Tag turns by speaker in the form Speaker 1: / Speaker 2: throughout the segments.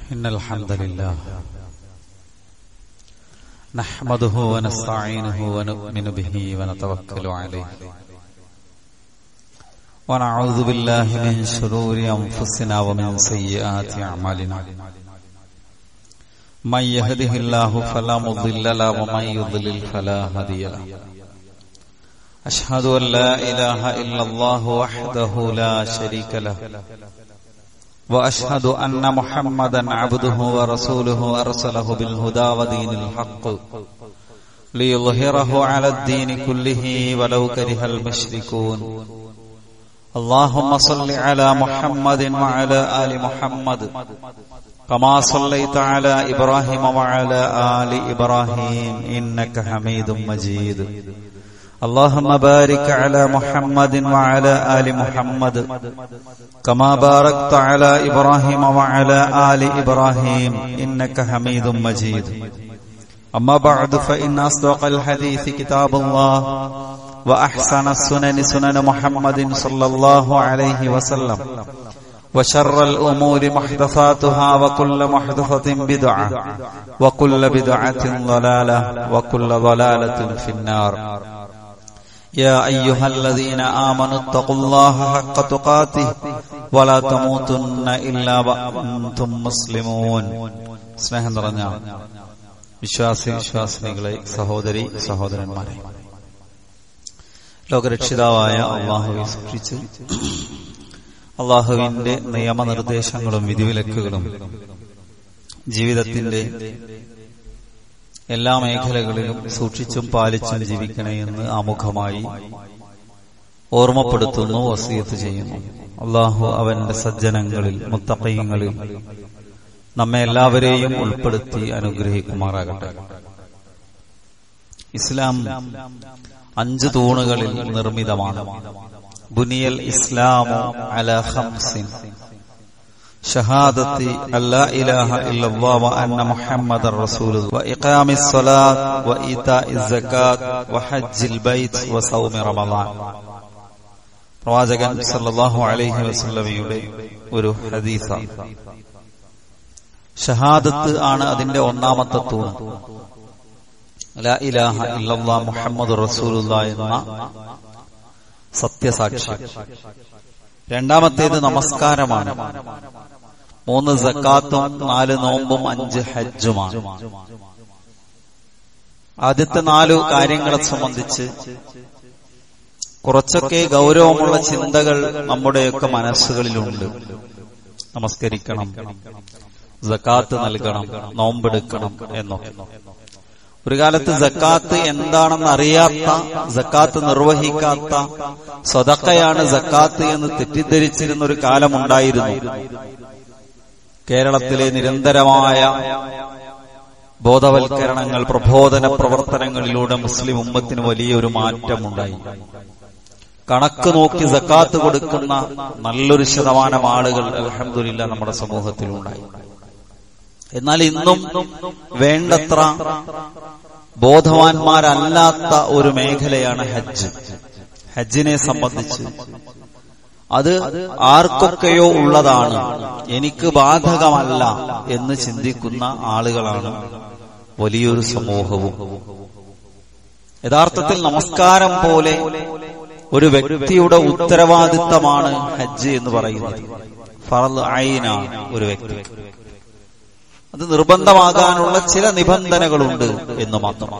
Speaker 1: إن الحمد لله نحمده ونستعينه ونؤمن به ونتوكل عليه ونعوذ بالله من شرور أنفسنا ومن سيئات أعمالنا من يهده الله فلا مضل له ومن يضلل فلا هادي له أشهد أن لا إله إلا الله وحده لا شريك له واشهد ان محمدا عبده ورسوله ارسله بالهدى ودين الحق ليظهره على الدين كله ولو كره المشركون اللهم صل على محمد وعلى ال محمد كما صليت على ابراهيم وعلى ال ابراهيم انك حميد مجيد اللهم بارك على محمد وعلى ال محمد كما باركت على ابراهيم وعلى ال ابراهيم انك حميد مجيد اما بعد فان اصدق الحديث كتاب الله واحسن السنن سنن محمد صلى الله عليه وسلم وشر الامور محدثاتها وكل محدثه بدعه وكل بدعه ضلاله وكل ضلاله في النار يا أيها الذين آمنوا اتقوا الله حق تقاته ولا تموتن إلا وأنتم مسلمون സ്നേഹം നിറഞ്ഞ വിശ്വാസി വിശ്വാസിനികളെ സഹോദരി സഹോദരന്മാരെ ലോകരക്ഷിതാവായ അള്ളാഹുവെ സൂക്ഷിച്ച് അള്ളാഹുവിന്റെ നിയമനിർദ്ദേശങ്ങളും വിധിവിലക്കുകളും ജീവിതത്തിന്റെ എല്ലാ മേഖലകളിലും സൂക്ഷിച്ചും പാലിച്ചും ജീവിക്കണേ എന്ന് ആമുഖമായി ഓർമ്മപ്പെടുത്തുന്നു വസീയത്ത് ചെയ്യുന്നു അള്ളാഹു അവന്റെ സജ്ജനങ്ങളിൽ മുത്തക്കയങ്ങളിൽ നമ്മെ എല്ലാവരെയും ഉൾപ്പെടുത്തി അനുഗ്രഹിക്കുമാറാകട്ടെ ഇസ്ലാം അഞ്ച് തൂണുകളിൽ നിർമ്മിതമാണ് ബുനിയൽ ഇസ്ലാമു അല ഹംസിൻ شهادة أن لا إله إلا الله وأن محمد رسول الله وإقام الصلاة وإيتاء الزكاة وحج البيت وصوم رمضان പ്രവാചകൻ സല്ലല്ലാഹു അലൈഹി വസല്ലമയുടെ ഒരു ഹദീസ ഷഹാദത്ത് ആണ് അതിന്റെ ഒന്നാമത്തെ തൂണ് ലാ ഇലാഹ ഇല്ലല്ലാ മുഹമ്മദ് റസൂലുള്ള എന്ന സത്യസാക്ഷി രണ്ടാമത്തേത് നമസ്കാരമാണ് മൂന്ന് സക്കാത്തും നാല് നോമ്പും അഞ്ച് ഹജ്ജുമാണ് ആദ്യത്തെ നാലു കാര്യങ്ങളെ സംബന്ധിച്ച് കുറച്ചൊക്കെ ഗൗരവമുള്ള ചിന്തകൾ നമ്മുടെയൊക്കെ മനസ്സുകളിലുണ്ട് നമസ്കരിക്കണം സക്കാത്ത് നൽകണം നോമ്പെടുക്കണം എന്നൊക്കെ ഒരു കാലത്ത് ജക്കാത്ത് എന്താണെന്ന് അറിയാത്ത ജക്കാത്ത് നിർവഹിക്കാത്ത സ്വതക്കയാണ് ജക്കാത്ത് എന്ന് തെറ്റിദ്ധരിച്ചിരുന്ന ഒരു കാലമുണ്ടായിരുന്നു കേരളത്തിലെ നിരന്തരമായ ബോധവൽക്കരണങ്ങൾ പ്രബോധന പ്രവർത്തനങ്ങളിലൂടെ മുസ്ലിം ഉമ്മത്തിന് വലിയൊരു മാറ്റമുണ്ടായി കണക്ക് നോക്കി ജക്കാത്ത് കൊടുക്കുന്ന നല്ലൊരു ശതമാനം ആളുകൾ അലഹമില്ല നമ്മുടെ സമൂഹത്തിലുണ്ടായി എന്നാൽ ഇന്നും വേണ്ടത്ര ബോധവാന്മാരല്ലാത്ത ഒരു മേഖലയാണ് ഹജ്ജ് ഹജ്ജിനെ സംബന്ധിച്ച് അത് ആർക്കൊക്കെയോ ഉള്ളതാണ് എനിക്ക് ബാധകമല്ല എന്ന് ചിന്തിക്കുന്ന ആളുകളാണ് വലിയൊരു സമൂഹവും യഥാർത്ഥത്തിൽ നമസ്കാരം പോലെ ഒരു വ്യക്തിയുടെ ഉത്തരവാദിത്തമാണ് ഹജ്ജ് എന്ന് പറയുന്നത് ഫറൽ ഐനാണ് ഒരു വ്യക്തി അത് നിർബന്ധമാകാനുള്ള ചില നിബന്ധനകളുണ്ട് എന്ന് മാത്രം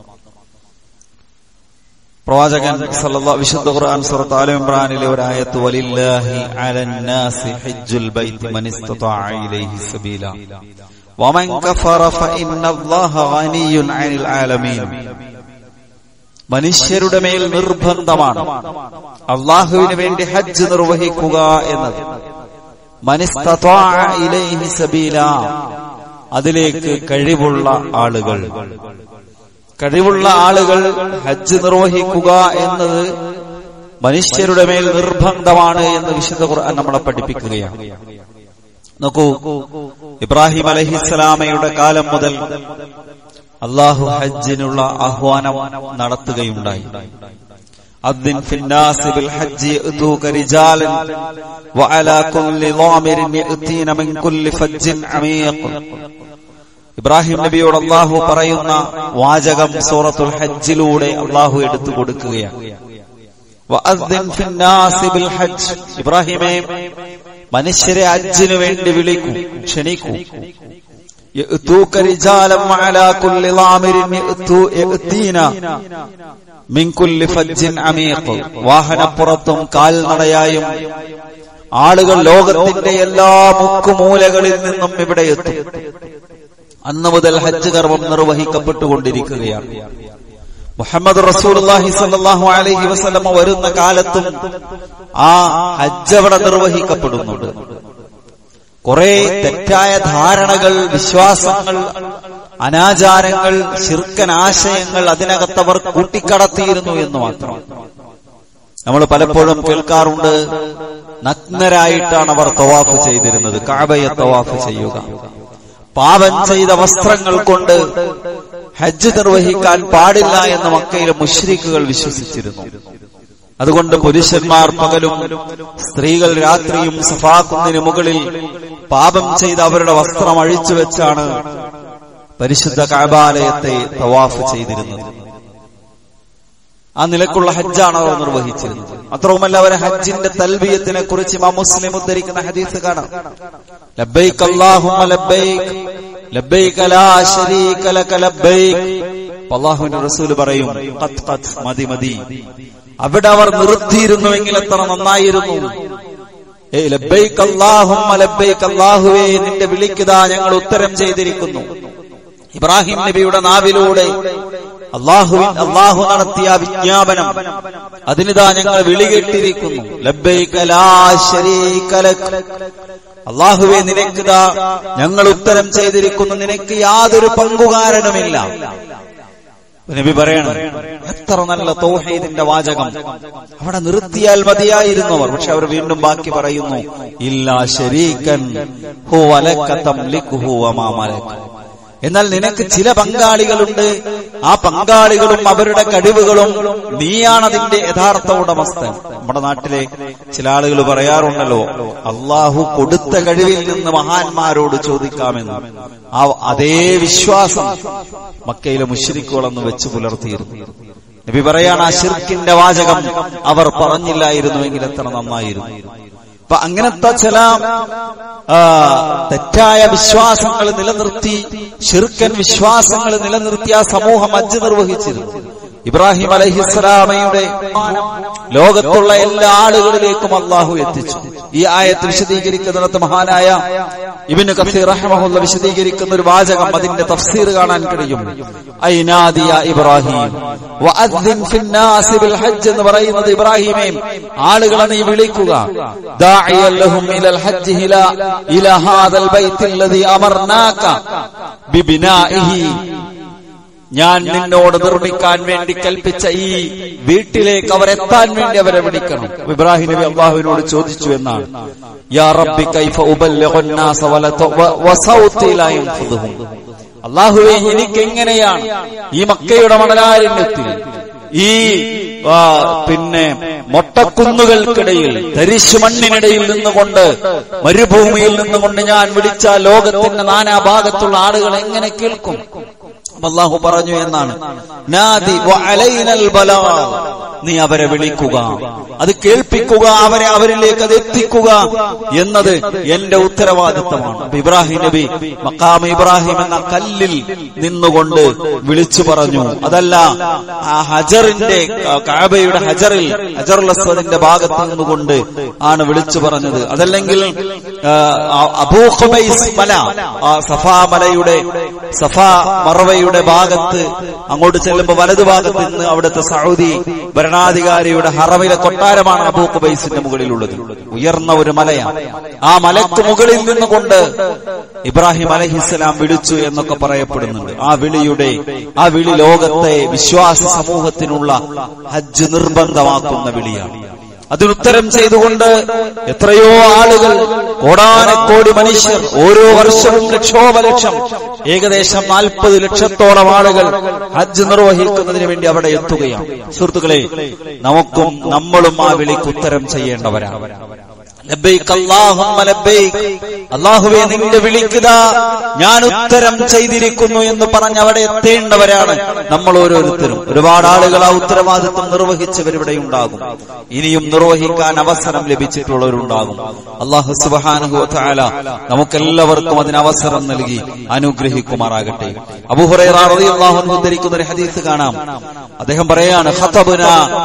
Speaker 1: പ്രവാചകൻ വിശുദ്ധ ഖുർആൻ സൂറത്ത് ആല ഇമ്രാനിലെ ഒരു ആയത്ത് വലില്ലാഹി അലന്നാസി ഹജ്ജുൽ ബൈത്തി മൻ ഇസ്തതാഅ ഇലൈഹി സബീല വമൻ കഫറ ഫഇന്നല്ലാഹ ഗനിയ്യുൻ അനിൽ ആലമീൻ മനുഷ്യരുടെ മേൽ നിർബന്ധമാണ് അള്ളാഹുവിന് വേണ്ടി ഹജ്ജ് നിർവഹിക്കുക എന്നത് മനിസ്തതാഅ ഇലൈഹി സബീല അതിലേക്ക് കഴിവുള്ള ആളുകൾ കഴിവുള്ള ആളുകൾ ഹജ്ജ് നിർവഹിക്കുക എന്നത് മനുഷ്യരുടെ മേൽ നിർബന്ധമാണ് എന്ന് വിശുദ്ധ ഖുർആൻ നമ്മളെ പഠിപ്പിക്കുകയാണ് നോക്കൂ ഇബ്രാഹിം അലഹിസ്സലാമയുടെ കാലം മുതൽ അള്ളാഹു ഹജ്ജിനുള്ള ആഹ്വാനം നടത്തുകയുണ്ടായി أذن في الناس بالحج يأتوك رجالا وعلى كل ضامر يأتين من كل فج عميق ഇബ്രാഹിം നബിയോട് അള്ളാഹു പറയുന്ന വാചകം സൂറത്തുൽ ഹജ്ജിലൂടെ അള്ളാഹു എടുത്തു കൊടുക്കുകയാണ് വഅദ്ദിൻ ഫിന്നാസി ബിൽ ഹജ്ജ് ഇബ്രാഹിമേ മനുഷ്യരെ ഹജ്ജിനു വേണ്ടി വിളിക്കൂ ക്ഷണിക്കൂ يأتوك رجالا وعلى كل ضامر يأتو- يأتين من كل فج عميق വാഹനപ്പുറത്തും കാൽനടയായും ആളുകൾ ലോകത്തിന്റെ എല്ലാ മുക്കുമൂലകളിൽ നിന്നും ഇവിടെ എത്തും അന്ന് മുതൽ ഹജ്ജ് കർമ്മം നിർവഹിക്കപ്പെട്ടുകൊണ്ടിരിക്കുകയാണ് മുഹമ്മദ് റസൂലുള്ളാഹി സ്വല്ലല്ലാഹു അലൈഹി വസല്ലമ വരുന്ന കാലത്തും ആ ഹജ്ജ് അവിടെ നിർവഹിക്കപ്പെടുന്നുണ്ട് കുറെ തെറ്റായ ധാരണകൾ വിശ്വാസങ്ങൾ അനാചാരങ്ങൾ ശിർക്കൻ ആശയങ്ങൾ അതിനകത്തവർ കൂട്ടിക്കടത്തിയിരുന്നു എന്ന് മാത്രം നമ്മൾ പലപ്പോഴും കേൾക്കാറുണ്ട് നഗ്നരായിട്ടാണ് അവർ തവാഫ് ചെയ്തിരുന്നത് കാബയെ തവാഫ് ചെയ്യുക പാപം ചെയ്ത വസ്ത്രങ്ങൾ കൊണ്ട് ഹജ്ജ് നിർവഹിക്കാൻ പാടില്ല എന്ന് മക്കയിലെ മുഷ്രിക്കുകൾ വിശ്വസിച്ചിരുന്നു അതുകൊണ്ട് പുരുഷന്മാർ പകലും സ്ത്രീകൾ രാത്രിയും സഫാക്കുന്നിന് മുകളിൽ പാപം ചെയ്ത് അവരുടെ വസ്ത്രം അഴിച്ചു വെച്ചാണ് പരിശുദ്ധ കാബാലയത്തെ തവാഫ് ചെയ്തിരുന്നത് ആ നിലക്കുള്ള ഹജ്ജാണ് അവർ നിർവഹിച്ചിരുന്നത് മാത്രവുമല്ല അവർ ഹജ്ജിന്റെ തൽബിയത്തിനെ കുറിച്ച് ഇമാം മുസ്ലിം ഉദ്ധരിക്കുന്ന ഹദീസ് കാണാം ലബ്ബൈക് അല്ലാഹുമ്മ ലബ്ബൈക് ലബ്ബൈക ലാ ശരീക ലക ലബ്ബൈക് അല്ലാഹുവിന്റെ റസൂൽ പറയും ഖത്ത് ഖത്ത് മതി മതി അവിടെ അവർ നിർത്തിയിരുന്നുവെങ്കിൽ എത്ര നന്നായിരുന്നു ഏയ് ലബ്ബൈക് അല്ലാഹുമ്മ ലബ്ബൈക് അല്ലാഹുവേ നിന്റെ വിളിക്കുതാ ഞങ്ങൾ ഉത്തരം ചെയ്തിരിക്കുന്നു ഇബ്രാഹിം നബിയുടെ നാവിലൂടെ അള്ളാഹുവിൻ അള്ളാഹു നടത്തിയ വിജ്ഞാപനം അതിനിതാ ഞങ്ങൾ വിളികെട്ടിരിക്കുന്നു ലബ്ബൈക ലാ ശരീക ലക് അള്ളാഹുവെ നിനക്കിതാ ഞങ്ങൾ ഉത്തരം ചെയ്തിരിക്കുന്നു നിനക്ക് യാതൊരു പങ്കുകാരനുമില്ല നബി പറയണം എത്ര നല്ല തൗഹീദിന്റെ വാചകം അവിടെ നിർത്തിയാൽ മതിയായിരുന്നു അവർ പക്ഷെ അവർ വീണ്ടും ബാക്കി പറയുന്നു ഇല്ല ശരീക്കൻ ഹുവ ലക തംലിക്കുഹു വമാ മലക എന്നാൽ നിനക്ക് ചില പങ്കാളികളുണ്ട് ആ പങ്കാളികളും അവരുടെ കഴിവുകളും നീയാണ് അതിന്റെ യഥാർത്ഥ ഉടമസ്ഥൻ നമ്മുടെ നാട്ടിലെ ചില ആളുകൾ പറയാറുണ്ടല്ലോ അള്ളാഹു കൊടുത്ത കഴിവിൽ നിന്ന് മഹാന്മാരോട് ചോദിക്കാമെന്ന് ആ അതേ വിശ്വാസം മക്കയിലെ മുശ്രിക്കുകളെന്ന് വെച്ച് പുലർത്തിയിരുന്നു നബി പറയാണ് ആ ഷിർക്കിന്റെ വാചകം അവർ പറഞ്ഞില്ലായിരുന്നുവെങ്കിൽ എത്ര നന്നായിരുന്നു അപ്പൊ അങ്ങനത്തെ ചില ആ, തെറ്റായ വിശ്വാസങ്ങൾ നിലനിർത്തി ഷിർക്കൻ വിശ്വാസങ്ങൾ നിലനിർത്തി ആ സമൂഹം ഹജ്ജ് നിർവഹിച്ചിരുന്നു ഇബ്രാഹിം അലഹിസ്സലാമയുടെ ലോകത്തുള്ള എല്ലാ ആളുകളിലേക്കും അള്ളാഹു എത്തിച്ചു ഈ ആയത്ത് വിശദീകരിക്കുന്നിടത്ത് മഹാനായ ഇബിന് കസീർ റഹ്മഹുല്ല വിശദീകരിക്കുന്ന ഒരു വാചകം അതിന്റെ തഫ്സീർ കാണാൻ കഴിയും ഐനാദിയ ഇബ്രാഹിം വഅദ്ദിൻ ഫിന്നാസി ബിൽ ഹജ്ജ് എന്ന് പറയുന്നത് ഇബ്രാഹിമേ ആളുകളെ നീ വിളിക്കുക ദാഇയൻ ലഹും ഇലൽ ഹജ്ജ് ഇലാ ഇലാ ഹാദൽ ബൈത്തിൽ ലദി അമർനാക ബിബിനാഇഹി ഞാൻ നിന്നോട് നിർമ്മിക്കാൻ വേണ്ടി കൽപ്പിച്ച ഈ വീട്ടിലേക്ക് അവരെത്താൻ വേണ്ടി അവരെ വിളിക്കണം ഇബ്രാഹിം നബി അള്ളാഹുവിനോട് ചോദിച്ചു എന്നാണ് യാ റബ്ബി കൈഫ ഉബല്ലിഗു الناس വലത- വ- വസൗതി ലാ യൻഫുദുഹും. അള്ളാഹുവെ എനിക്ക് എങ്ങനെയാണ് ഈ മക്കയുടെ മണലാരണ്യത്തിൽ ഈ ആ, പിന്നെ മൊട്ടക്കുന്നുകൾക്കിടയിൽ തരിശു മണ്ണിനിടയിൽ നിന്നുകൊണ്ട് മരുഭൂമിയിൽ നിന്നുകൊണ്ട് ഞാൻ വിളിച്ച ലോകത്തിന്റെ നാനാഭാഗത്തുള്ള ആളുകൾ എങ്ങനെ കേൾക്കും അള്ളാഹു പറഞ്ഞു എന്നാണ് നാദി വഅലൈനൽ ബലാ. നീ അവരെ വിളിക്കുക അത് കേൾപ്പിക്കുക അവരെ അവരിലേക്ക് അത് എത്തിക്കുക എന്നത് എന്റെ ഉത്തരവാദിത്തമാണ് അപ്പൊ ഇബ്രാഹിം നബി മക്കാമ ഇബ്രാഹിം എന്ന കല്ലിൽ നിന്നുകൊണ്ട് വിളിച്ചു പറഞ്ഞു അതല്ല ആ ഹജറിന്റെ കാബയുടെ ഹജറിൽ ഹജറുൽ അസ്വദിന്റെ ഭാഗത്ത് നിന്നുകൊണ്ട് ആണ് വിളിച്ചു പറഞ്ഞത് അതല്ലെങ്കിൽ ആ, അബൂ ഖുബൈസ് മല ആ സഫാ മലയുടെ സഫാ മറവയുടെ ഭാഗത്ത് അങ്ങോട്ട് ചെല്ലുമ്പോൾ വലതു ഭാഗത്ത് നിന്ന് അവിടുത്തെ സൗദി ഭരണാധികാരിയുടെ ഹറമിലെ കൊട്ടാരമാണ് അബൂ ഖുബൈസിന്റെ മുകളിലുള്ളത് ഉയർന്ന ഒരു മലയാണ് ആ മലക്ക് മുകളിൽ നിന്നുകൊണ്ട് ഇബ്രാഹിം അലഹിസ്സലാം വിളിച്ചു എന്നൊക്കെ പറയപ്പെടുന്നുണ്ട് ആ വിളിയുടെ ആ വിളി ലോകത്തെ വിശ്വാസ സമൂഹത്തിനുള്ള ഹജ്ജ് നിർബന്ധമാക്കുന്ന വിളിയാണ് അതിനുത്തരം ചെയ്തുകൊണ്ട് എത്രയോ ആളുകൾ കോടാനക്കോടി മനുഷ്യർ ഓരോ വർഷവും ലക്ഷോപലക്ഷം ഏകദേശം നാൽപ്പത് ലക്ഷത്തോളം ആളുകൾ ഹജ്ജ് നിർവഹിക്കുന്നതിന് വേണ്ടി അവിടെ എത്തുകയാണ് സുഹൃത്തുക്കളെ നമുക്കും നമ്മളും ആ വിളിക്ക് ഉത്തരം ചെയ്യേണ്ടവരാണ് ലബ്ബൈക് അല്ലാഹുമ്മ ലബ്ബൈക് അള്ളാഹുവെ നിന്റെ വിളിക്കുക ഞാൻ ഉത്തരം ചെയ്തിരിക്കുന്നു എന്ന് പറഞ്ഞ് അവിടെ എത്തേണ്ടവരാണ് നമ്മൾ ഓരോരുത്തരും ഒരുപാട് ആളുകൾ ആ ഉത്തരവാദിത്വം നിർവഹിച്ചവർ ഇവിടെ ഉണ്ടാകും ഇനിയും നിർവഹിക്കാൻ അവസരം ലഭിച്ചിട്ടുള്ളവരുണ്ടാകും അള്ളാഹു സുബാനുഹു താല നമുക്കെല്ലാവർക്കും അതിന് അവസരം നൽകി അനുഗ്രഹിക്കുമാറാകട്ടെ അബുഹുറൈറാഹു ധരിക്കുന്ന ഒരു ഹദീസ് കാണാം അദ്ദേഹം പറയാണ് ഖതബന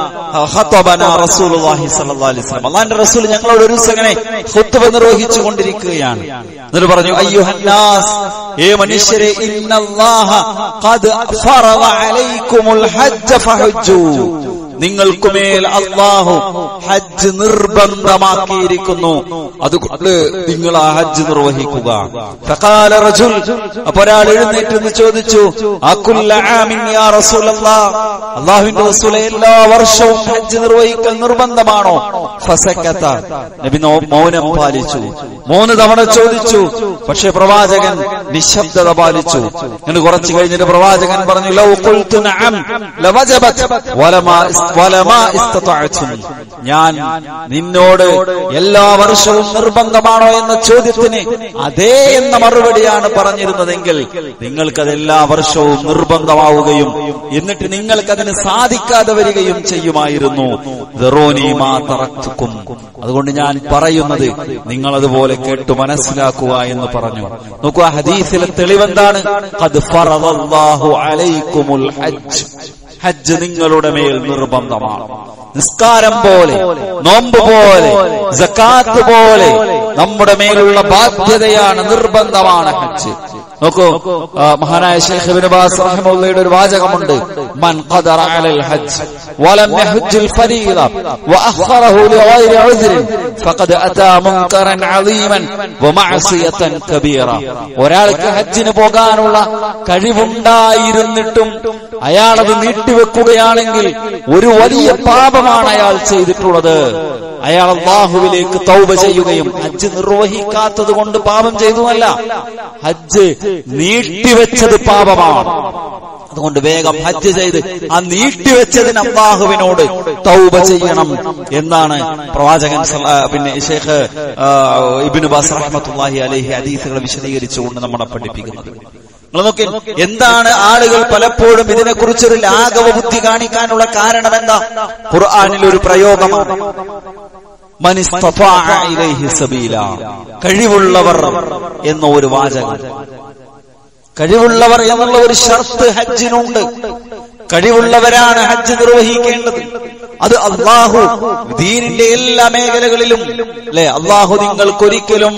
Speaker 1: ഖതബന റസൂലുള്ളാഹി സ്വല്ലല്ലാഹു അലൈഹി വസല്ലം അല്ലാഹുവിന്റെ റസൂൽ ഞങ്ങളോട് ഒരു ദിവസം ഇങ്ങനെ ഖുത്ബ നിർവഹിച്ചു കൊണ്ടിരിക്കുകയാണ് എന്നിട്ട് പറഞ്ഞു അയ്യുഹന്നാസ് ഏ മനുഷ്യരെ ഇന്നല്ലാഹ ഖദ് ഫറള അലൈക്കുമുൽ ഹജ്ജ ഫഹജ്ജു നിങ്ങൾക്കുമേൽ അള്ളാഹു ഹജ്ജ് നിർബന്ധമാക്കിയിരിക്കുന്നു അതുകൊണ്ട് നിങ്ങൾ ആ ഹജ്ജ് നിർവഹിക്കുക ഫഖാല റജുൽ അപ്പൊ ഒരാൾ എഴുന്നേറ്റ് നിന്ന് ചോദിച്ചു അകുല്ല ആമിൻ യാ റസൂലല്ലാഹ് അള്ളാഹുവിന്റെ റസൂലെ എല്ലാ വർഷവും ഹജ്ജ് നിർവഹിക്കൽ നിർബന്ധമാണോ ഫസക്കത്ത നബി നോ- മൗനം പാലിച്ചു മൂന്ന് തവണ ചോദിച്ചു പക്ഷെ പ്രവാചകൻ നിശബ്ദത പാലിച്ചു എന്നിട്ട് കുറച്ചു കഴിഞ്ഞിട്ട് പ്രവാചകൻ പറഞ്ഞു ലൗ ഖുൽതു നഅം ലവജബത് വലമാ ഇസ്- വലമാ ഇസ്തതഅതും ഞാൻ നിന്നോട് എല്ലാ വർഷവും നിർബന്ധമാണോ എന്ന ചോദ്യത്തിന് അതേ എന്ന മറുപടിയാണ് പറഞ്ഞിരുന്നതെങ്കിൽ നിങ്ങൾക്കത് എല്ലാ വർഷവും നിർബന്ധമാവുകയും എന്നിട്ട് നിങ്ങൾക്കതിന് സാധിക്കാതെ വരികയും ചെയ്യുമായിരുന്നു ദറോനി മാ തറക്തുക്കും അതുകൊണ്ട് ഞാൻ പറയുന്നത് നിങ്ങൾ അതുപോലെ കേട്ടു മനസ്സിലാക്കുക എന്ന് പറഞ്ഞു നോക്കൂ ആ ഹദീസിലെ തെളിവെന്താണ് ഖദ് ഫറദല്ലാഹു അലൈക്കുമുൽ ഹജ്ജ് ഹജ്ജ് നിങ്ങളുടെ മേൽ നിർബന്ധമാണ് നിസ്കാരം പോലെ നോമ്പ് പോലെ ജക്കാത്ത് പോലെ നമ്മുടെ മേലുള്ള ബാധ്യതയാണ് നിർബന്ധമാണ് ഹജ്ജ് നോക്കൂ ആ, മഹാനായ ഷെയ്ഖ് ഇബ്നു ബാസ് റഹിമഹുള്ളയുടെ ഒരു വാചകമുണ്ട് മൻ ഖദറ അലൽ ഹജ്ജ് വലം യഹജ്ജുൽ ഫരീദ വഅഖറഹു ലിഗൈരി ഉദ്രിൻ ഫഖദ് അതാ മുൻകറൻ അളീമൻ വമഅസിയതൻ കബീറ ഒരാൾക്ക് ഹജ്ജിന് പോകാനുള്ള കഴിവുണ്ടായിരുന്നിട്ടും അയാൾ അത് നീട്ടിവെക്കുകയാണെങ്കിൽ ഒരു വലിയ പാപമാണ് അയാൾ ചെയ്തിട്ടുള്ളത് അയാൾ അള്ളാഹുവിലേക്ക് തൗബ ചെയ്യുകയും ഹജ്ജ് നിർവഹിക്കാത്തത് കൊണ്ട് പാപം ചെയ്തുമല്ല ഹജ്ജ് നീട്ടിവെച്ചത് പാപമാണ് അതുകൊണ്ട് വേഗം ഹജ്ജ് ചെയ്ത് ആ നീട്ടിവെച്ചതിന് അള്ളാഹുവിനോട് തൗബ ചെയ്യണം എന്നാണ് പ്രവാചകൻ സല്ല- ആ, പിന്നെ ഷേഖ് ആ, ഇബ്നു ബാസ് റഹ്മത്തുള്ളാഹി അലൈഹി ഹദീസുകൾ വിശദീകരിച്ചുകൊണ്ട് നമ്മളെ പഠിപ്പിക്കുന്നത് നിങ്ങൾ നോക്കി എന്താണ് ആളുകൾ പലപ്പോഴും ഇതിനെക്കുറിച്ചൊരു ലാഘവ ബുദ്ധി കാണിക്കാനുള്ള കാരണം എന്താ ഖുർആനിൽ ഒരു പ്രയോഗമാണ് മൻ ഇസ്തഫാഅ ഇലൈഹി സബീല കഴിവുള്ളവർ എന്ന ഒരു വാചകം കഴിവുള്ളവർ എന്നുള്ള ഒരു ഷർത്ത് ഹജ്ജിനുണ്ട് കഴിവുള്ളവരാണ് ഹജ്ജ് നിർവഹിക്കേണ്ടത് അത് അള്ളാഹു ദീനിന്റെ എല്ലാ മേഖലകളിലും അല്ലെ അള്ളാഹു നിങ്ങൾക്കൊരിക്കലും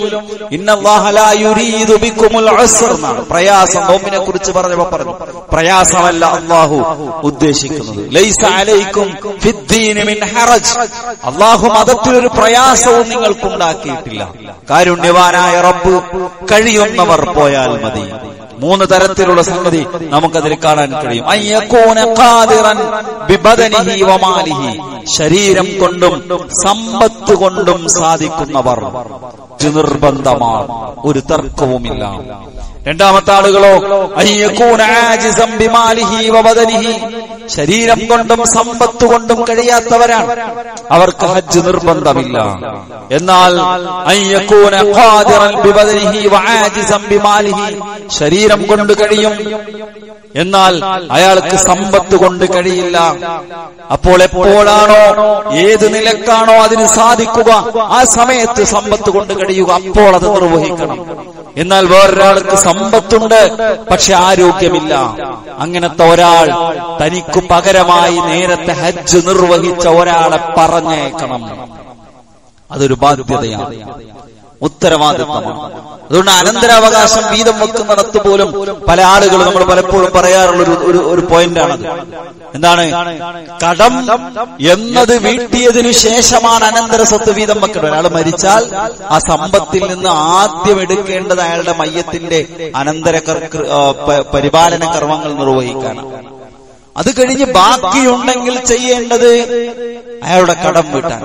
Speaker 1: എന്നാണ് പ്രയാസം നോമ്പിനെ കുറിച്ച് പറഞ്ഞപ്പോ പറഞ്ഞു പ്രയാസമല്ല അള്ളാഹു ഉദ്ദേശിക്കുന്നത് ലൈസ അലൈക്കും ഫിദ്ദീനി മിൻ ഹറജ് അള്ളാഹു മതത്തിലൊരു പ്രയാസവും നിങ്ങൾക്കുണ്ടാക്കിയിട്ടില്ല കാരുണ്യവാനായ റബ്ബ് കഴിയുന്നവർ പോയാൽ മതി മൂന്ന് തരത്തിലുള്ള സംഗതി നമുക്കതിൽ കാണാൻ കഴിയും അയ്യക്കൂന ഖാദിറൻ ബിബദനിഹി വമാലിഹി ശരീരം കൊണ്ടും സമ്പത്ത് കൊണ്ടും സാധിക്കുന്നവർ ഇത് നിർബന്ധമാണ് ഒരു തർക്കവുമില്ല രണ്ടാമത്തെ ആളുകളോ അയ്യക്കൂന ആജിസം ബിമാലിഹി വബദനിഹി ശരീരം കൊണ്ടും സമ്പത്ത് കൊണ്ടും കഴിയാത്തവരാണ് അവർക്ക് ഹജ്ജ് നിർബന്ധമില്ല എന്നാൽ അയ്യക്കൂന ഖാദിറൻ ബിബദനിഹി വആജിസം ബിമാലിഹി ശരീരം കൊണ്ട് കഴിയും എന്നാൽ അയാൾക്ക് സമ്പത്ത് കൊണ്ട് കഴിയില്ല അപ്പോൾ എപ്പോഴാണോ ഏത് നിലക്കാണോ അതിന് സാധിക്കുക ആ സമയത്ത് സമ്പത്ത് കൊണ്ട് കഴിയുക അപ്പോൾ അത് നിർവഹിക്കണം എന്നാൽ വേറൊരാൾക്ക് സമ്പത്തുണ്ട് പക്ഷെ ആരോഗ്യമില്ല അങ്ങനത്തെ ഒരാൾ തനിക്കു പകരമായി നേരത്തെ ഹജ്ജ് നിർവഹിച്ച ഒരാളെ പറഞ്ഞേക്കണം അതൊരു ബാധ്യതയാണ് ഉത്തരവാദിത്തമാണ് അതുകൊണ്ട് അനന്തരാവകാശം വീതം വെക്കുന്നിടത്ത് പോലും പല ആളുകളും നമ്മൾ പലപ്പോഴും പറയാറുള്ള ഒരു ഒരു ഒരു പോയിന്റാണത് എന്താണ് കടം എന്നത് വീട്ടിയതിനു ശേഷമാണ് അനന്തര സ്വത്ത് വീതം വെക്കുന്നത് ഒരാൾ മരിച്ചാൽ ആ സമ്പത്തിൽ നിന്ന് ആദ്യം എടുക്കേണ്ടത് അയാളുടെ മയ്യത്തിന്റെ അനന്തര കർ- കർ- ആ, പ- പരിപാലന കർമ്മങ്ങൾ നിർവഹിക്കാനാണ് അത് കഴിഞ്ഞ് ബാക്കിയുണ്ടെങ്കിൽ ചെയ്യേണ്ടത് അയാളുടെ കടം വീട്ടാൻ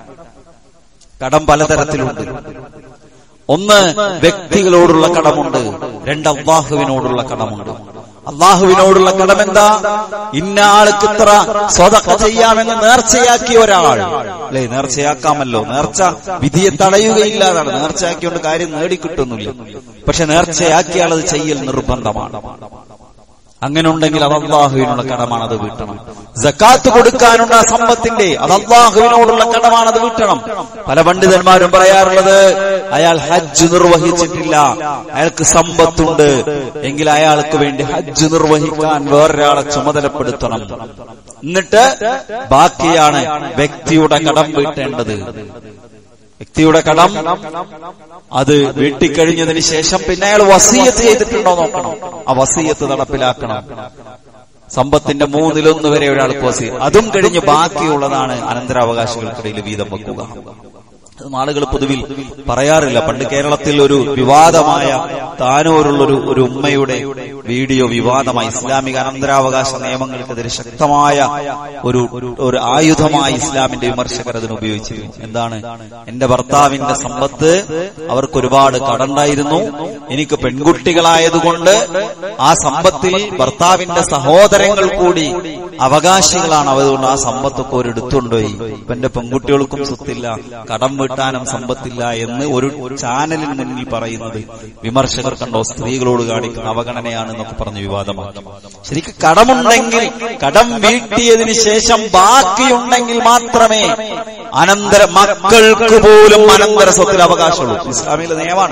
Speaker 1: കടം പലതരത്തിലുണ്ട് ഒന്ന് വ്യക്തികളോടുള്ള കടമുണ്ട് രണ്ട് അള്ളാഹുവിനോടുള്ള കടമുണ്ട് അള്ളാഹുവിനോടുള്ള കടം എന്താ ഇന്ന ആൾക്ക് ഇത്ര സ്വതക്ക ചെയ്യാമെന്ന് നേർച്ചയാക്കിയ ഒരാൾ അല്ലെ നേർച്ചയാക്കാമല്ലോ നേർച്ച വിധിയെ തടയുകയില്ലാതാണ് നേർച്ചയാക്കിയോണ്ട് കാര്യം നേടിക്കിട്ടുന്നില്ല പക്ഷെ നേർച്ചയാക്കിയാൽ അത് ചെയ്യൽ നിർബന്ധമാണ് അങ്ങനെ ഉണ്ടെങ്കിൽ അത് അള്ളാഹുവിനുള്ള കടമാണ് അത് വീട്ടണം ജക്കാത്ത് കൊടുക്കാനുള്ള ആ സമ്പത്തിന്റെ അത് അള്ളാഹുവിനോടുള്ള കടമാണ് അത് വീട്ടണം പല പണ്ഡിതന്മാരും പറയാറുള്ളത് അയാൾ ഹജ്ജ് നിർവഹിച്ചിട്ടില്ല അയാൾക്ക് സമ്പത്തുണ്ട് എങ്കിൽ അയാൾക്ക് വേണ്ടി ഹജ്ജ് നിർവഹിക്കാൻ വേറൊരാളെ ചുമതലപ്പെടുത്തണം എന്നിട്ട് ബാക്കിയാണ് വ്യക്തിയുടെ കടം വീട്ടേണ്ടത് വ്യക്തിയുടെ കടം അത് വീട്ടിക്കഴിഞ്ഞതിന് ശേഷം പിന്നെ അയാൾ വസീയത്ത് ചെയ്തിട്ടുണ്ടോ നോക്കണം ആ വസീയത്ത് നടപ്പിലാക്കണം സമ്പത്തിന്റെ മൂന്നിലൊന്ന് വരെ ഒരാൾക്ക് വസീ അതും കഴിഞ്ഞ് ബാക്കിയുള്ളതാണ് അനന്തരാവകാശികൾക്കിടയിൽ വീതം വെക്കുക അത് ആളുകൾ പൊതുവിൽ പറയാറില്ല പണ്ട് കേരളത്തിൽ ഒരു വിവാദമായ താനൂരുള്ള ഒരു ഒരു ഉമ്മയുടെ വീഡിയോ വിവാദമായി ഇസ്ലാമിക അനന്തരാവകാശ നിയമങ്ങൾക്കെതിരെ ശക്തമായ ഒരു ഒരു ആയുധമായി ഇസ്ലാമിന്റെ വിമർശകർ അതിന് ഉപയോഗിച്ചിരുന്നു എന്താണ് എന്റെ ഭർത്താവിന്റെ സമ്പത്ത് അവർക്ക് ഒരുപാട് കടണ്ടായിരുന്നു എനിക്ക് പെൺകുട്ടികളായതുകൊണ്ട് ആ സമ്പത്തിൽ ഭർത്താവിന്റെ സഹോദരങ്ങൾ കൂടി അവകാശികളാണ് അതുകൊണ്ട് ആ സമ്പത്തൊക്കെ ഒരു എടുത്തുകൊണ്ടുപോയി ഇപ്പൊ എന്റെ പെൺകുട്ടികൾക്കും സ്വത്തില്ല കടം വീട്ടാനും സമ്പത്തില്ല എന്ന് ഒരു ചാനലിന് മുന്നിൽ പറയുന്നത് വിമർശകർ കണ്ടോ സ്ത്രീകളോട് കാണിക്കുന്ന അവഗണനയാണ് എന്നൊക്കെ പറഞ്ഞ് വിവാദമാക്കി ശരിക്കും കടമുണ്ടെങ്കിൽ കടം വീട്ടിയതിനു ശേഷം ബാക്കിയുണ്ടെങ്കിൽ മാത്രമേ അനന്തര മക്കൾക്ക് പോലും അനന്തര സ്വത്തിൽ അവകാശമുള്ളൂ ഇസ്ലാമിലെ നിയമമാണ്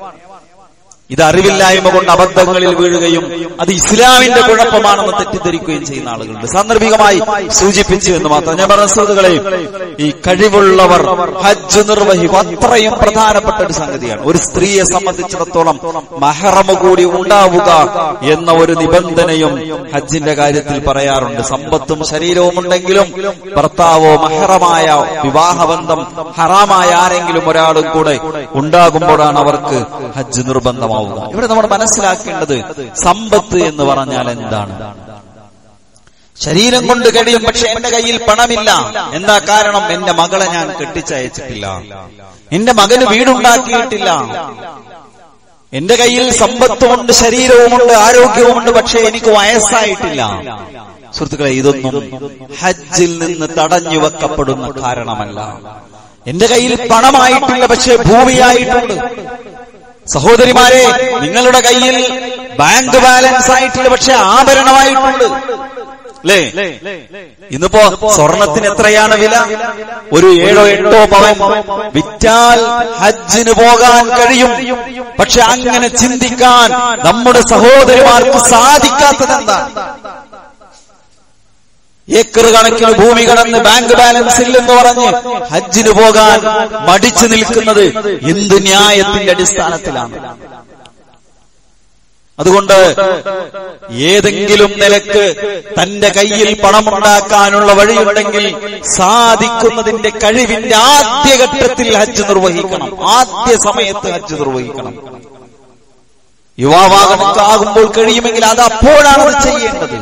Speaker 1: ഇത് അറിവില്ലായ്മ കൊണ്ട് അബദ്ധങ്ങളിൽ വീഴുകയും അത് ഇസ്ലാമിന്റെ കുഴപ്പമാണെന്ന് തെറ്റിദ്ധരിക്കുകയും ചെയ്യുന്ന ആളുകളുണ്ട് സാന്ദർഭികമായി സൂചിപ്പിച്ചു എന്ന് മാത്രം ഞാൻ പറഞ്ഞ സുഹൃത്തുക്കളെ ഈ കഴിവുള്ളവർ ഹജ്ജ് നിർവഹിക്കും അത്രയും പ്രധാനപ്പെട്ട ഒരു സംഗതിയാണ് ഒരു സ്ത്രീയെ സംബന്ധിച്ചിടത്തോളം മഹറമ കൂടി ഉണ്ടാവുക എന്ന ഒരു നിബന്ധനയും ഹജ്ജിന്റെ കാര്യത്തിൽ പറയാറുണ്ട് സമ്പത്തും ശരീരവും ഉണ്ടെങ്കിലും ഭർത്താവോ മഹറമായ വിവാഹബന്ധം ഹറാമായ ആരെങ്കിലും ഒരാളും കൂടെ ഉണ്ടാകുമ്പോഴാണ് അവർക്ക് ഹജ്ജ് നിർബന്ധമാവുക ഇവിടെ നമ്മൾ മനസ്സിലാക്കേണ്ടത് സമ്പത്ത് എന്ന് പറഞ്ഞാൽ എന്താണ് ശരീരം കൊണ്ട് കഴിയും പക്ഷെ എന്റെ കയ്യിൽ പണമില്ല എന്താ കാരണം എന്റെ മകളെ ഞാൻ കെട്ടിച്ചയച്ചിട്ടില്ല എന്റെ മകന് വീടുണ്ടാക്കിയിട്ടില്ല എന്റെ കയ്യിൽ സമ്പത്തുമുണ്ട് ശരീരവുമുണ്ട് ആരോഗ്യവുമുണ്ട് പക്ഷെ എനിക്ക് വയസ്സായിട്ടില്ല സുഹൃത്തുക്കളെ ഇതൊന്നും ഹജ്ജിൽ നിന്ന് തടഞ്ഞു വെക്കപ്പെടുന്ന കാരണമല്ല എന്റെ കയ്യിൽ പണമായിട്ടില്ല പക്ഷെ ഭൂമിയായിട്ടുണ്ട് സഹോദരിമാരെ നിങ്ങളുടെ കയ്യിൽ ബാങ്ക് ബാലൻസ് ആയിട്ടില്ല പക്ഷെ ആഭരണമായിട്ടുണ്ട് അല്ലേ ഇന്നിപ്പോ സ്വർണത്തിന് എത്രയാണ് വില ഒരു ഏഴോ എട്ടോ പവൻ വിറ്റാൽ ഹജ്ജിന് പോകാൻ കഴിയും പക്ഷെ അങ്ങനെ ചിന്തിക്കാൻ നമ്മുടെ സഹോദരിമാർക്ക് സാധിക്കാത്തത് എന്താണ് ഏക്കർ കണക്കിന് ഭൂമി കടന്ന് ബാങ്ക് ബാലൻസ് ഇല്ലെന്ന് പറഞ്ഞ് ഹജ്ജിന് പോകാൻ മടിച്ചു നിൽക്കുന്നത് എന്ത് ന്യായത്തിന്റെ അടിസ്ഥാനത്തിലാണ് അതുകൊണ്ട് ഏതെങ്കിലും നിലക്ക് തന്റെ കയ്യിൽ പണമുണ്ടാക്കാനുള്ള വഴിയുണ്ടെങ്കിൽ സാധിക്കുന്നതിന്റെ കഴിവിന്റെ ആദ്യഘട്ടത്തിൽ ഹജ്ജ് നിർവഹിക്കണം ആദ്യ സമയത്ത് ഹജ്ജ് നിർവഹിക്കണം യുവാവാകണക്കാകുമ്പോൾ കഴിയുമെങ്കിൽ അത് അപ്പോഴാണ് അത് ചെയ്യേണ്ടത്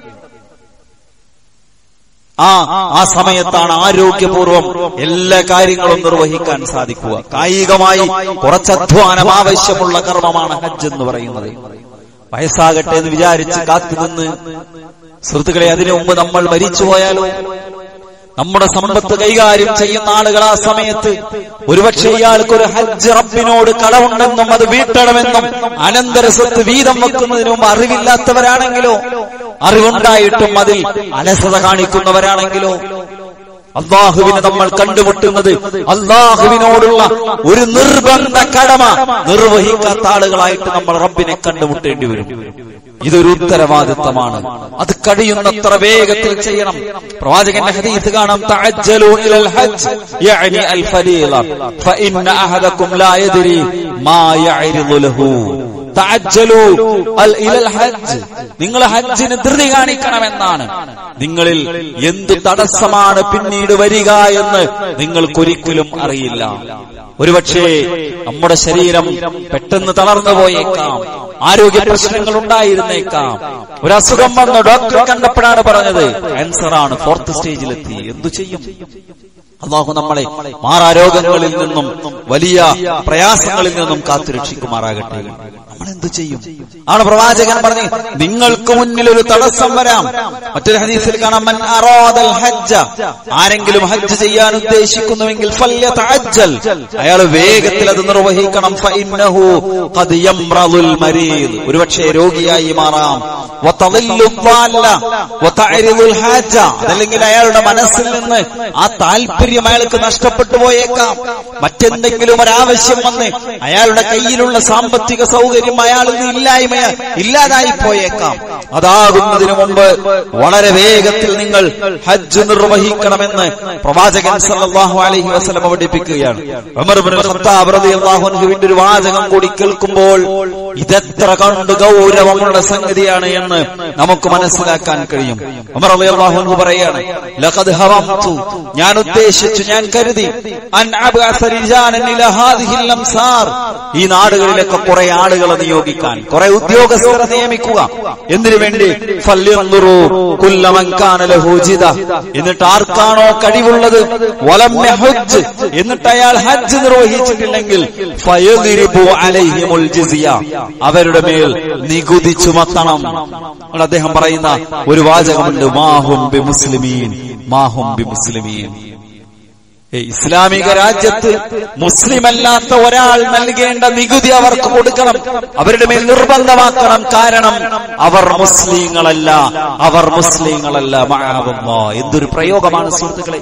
Speaker 1: ആ ആ സമയത്താണ് ആരോഗ്യപൂർവം എല്ലാ കാര്യങ്ങളും നിർവഹിക്കാൻ സാധിക്കുക കായികമായി കുറച്ച് അധ്വാനം ആവശ്യമുള്ള കർമ്മമാണ് ഹജ്ജ് എന്ന് പറയുന്നത് വയസ്സാകട്ടെ എന്ന് വിചാരിച്ച് കാത്തുനിന്ന് സുഹൃത്തുക്കളെ അതിനു മുമ്പ് നമ്മൾ മരിച്ചുപോയാലോ നമ്മുടെ സമ്പത്ത് കൈകാര്യം ചെയ്യുന്ന ആളുകൾ ആ സമയത്ത് ഒരുപക്ഷെ ഇയാൾക്ക് ഒരു ഹജ്ജ് റബ്ബിനോട് കടമുണ്ടെന്നും അത് വീട്ടണമെന്നും അനന്തര സ്വത്ത് വീതം വെക്കുന്നതിന് മുമ്പ് അറിവില്ലാത്തവരാണെങ്കിലോ അറിവുണ്ടായിട്ടും അതിൽ അലസത കാണിക്കുന്നവരാണെങ്കിലോ അള്ളാഹുവിനെ നമ്മൾ കണ്ടുമുട്ടുന്നത് അള്ളാഹുവിനോടുള്ള ഒരു നിർബന്ധ കടമ നിർവഹിക്കാത്ത ആളുകളായിട്ട് നമ്മൾ റബ്ബിനെ കണ്ടുമുട്ടേണ്ടി വരും ഇതൊരു ഉത്തരവാദിത്തമാണ് അത് കഴിയുന്നത്ര വേഗത്തിൽ ചെയ്യണം പ്രവാചകന്റെ ഹദീസ് കാണാം തഅജ്ജലു ഇലൽ ഹജ്ജ് യഅനി അൽ ഫരീള ഫഇന്ന അഹദകും ലാ യദ്രി മാ യഅരിദു ലഹു തഅജ്ജലു അൽ ഇലൽ ഹജ്ജ് നിങ്ങൾ ഹജ്ജിന് ധൃതി കാണിക്കണമെന്നാണ് നിങ്ങളിൽ എന്ത് തടസ്സമാണ് പിന്നീട് വരിക എന്ന് നിങ്ങൾക്കൊരിക്കലും അറിയില്ല ഒരുപക്ഷേ നമ്മുടെ ശരീരം പെട്ടെന്ന് തളർന്നു പോയേക്കാം ആരോഗ്യ പ്രശ്നങ്ങൾ ഉണ്ടായിരുന്നേക്കാം ഒരു അസുഖം വന്നു ഡോക്ടറെ കണ്ടപ്പോഴാണ് പറഞ്ഞത് ക്യാൻസർ ആണ് ഫോർത്ത് സ്റ്റേജിലെത്തി എന്തു ചെയ്യും അള്ളാഹു നമ്മളെ മാറാരോഗങ്ങളിൽ നിന്നും വലിയ പ്രയാസങ്ങളിൽ നിന്നും കാത്തുരക്ഷിക്കുമാറാകട്ടെ നമ്മൾ എന്തു ചെയ്യും ആണ് പ്രവാചകൻ പറഞ്ഞു നിങ്ങൾക്ക് മുന്നിൽ ഒരു തടസ്സം വരാം മറ്റൊരു ഹദീസിൽ കാണാം മൻ അറാദൽ ഹജ്ജ ആരെങ്കിലും ഹജ്ജ് ചെയ്യാൻ ഉദ്ദേശിക്കുന്നുവെങ്കിൽ ഫല്യതഅജ്ജൽ അയാൾ വേഗത്തിൽ അത് നിർവഹിക്കണം ഫഇന്നഹു ഖദ് യംറദുൽ മരീദ് ഒരുപക്ഷേ രോഗിയായി മാറാം വതളില്ലു ضالة വതഅരിദുൽ ഹാജ അതല്ലെങ്കിൽ അയാളുടെ മനസ്സിൽ നിന്ന് ആ താല്പര്യം അയാൾക്ക് നഷ്ടപ്പെട്ടു പോയേക്കാം മറ്റെന്തെങ്കിലും ഒരാവശ്യം വന്ന് അയാളുടെ കയ്യിലുള്ള സാമ്പത്തിക സൗകര്യം അയാളിൽ നിന്ന് ഇല്ലായ്മ ഇല്ലാതായി പോയേക്കാം അതാകുന്നതിന് മുമ്പ് വളരെ വേഗത്തിൽ നിങ്ങൾ ഹജ്ജ് നിർവഹിക്കണമെന്ന് പ്രവാചകൻ സല്ലല്ലാഹു അലൈഹി വസല്ലം പഠിപ്പിക്കുകയാണ് ഉമർ ഇബ്നുൽ ഖത്താബ് റളിയല്ലാഹു അൻഹുവിന്റെ ഒരു വാചകം കൂടി കേൾക്കുമ്പോൾ ഇതെത്ര കണ്ട് ഗൗരവമുള്ള സംഗതിയാണ് എന്ന് നമുക്ക് മനസ്സിലാക്കാൻ കഴിയും ഉമർ റളിയല്ലാഹു അൻഹു പറയാണ് ലഖദ് ഹവംതു ഞാൻ ഉദ്ദേശിച്ചു ഞാൻ കരുതി അൻ അബ്അസ റിജാലൻ ഇലാ ഹാദിഹിൽ അംസാർ ഈ നാടുകളിലൊക്കെ കുറെ ആളുകളെ നിയോഗിക്കാൻ കുറെ ഉദ്യോഗസ്ഥരെ നിയമിക്കുക എന്തിനു വേണ്ടി ഫല്യൻദുറു കുല്ലമൻ കാന ലഹു ജിദ എന്നിട്ട് ആർക്കാണോ കഴിവുള്ളത് വലം യഹുജ്ജ് എന്നിട്ട് അയാൾ ഹജ്ജ് നിർവഹിച്ചിട്ടില്ലെങ്കിൽ ഫയദ്രിബു അലൈഹിമുൽ ജിസിയ അവരുടെ മേൽ നികുതി ചുമത്തണം അപ്പോൾ അദ്ദേഹം പറയുന്ന ഒരു വാചകമുണ്ട് മാഹും ബി മുസ്ലിമീൻ മാഹും ബി മുസ്ലിമീൻ ഏ, ഇസ്ലാമിക രാജ്യത്ത് മുസ്ലിം അല്ലാത്ത ഒരാൾ നൽകേണ്ട നികുതി അവർക്ക് കൊടുക്കണം അവരുടെ മേൽ നിർബന്ധമാക്കണം കാരണം അവർ മുസ്ലിങ്ങളല്ല അവർ മുസ്ലിങ്ങളല്ല മഅാവല്ലാ. എന്തൊരു പ്രയോഗമാണ് സുഹൃത്തുക്കളെ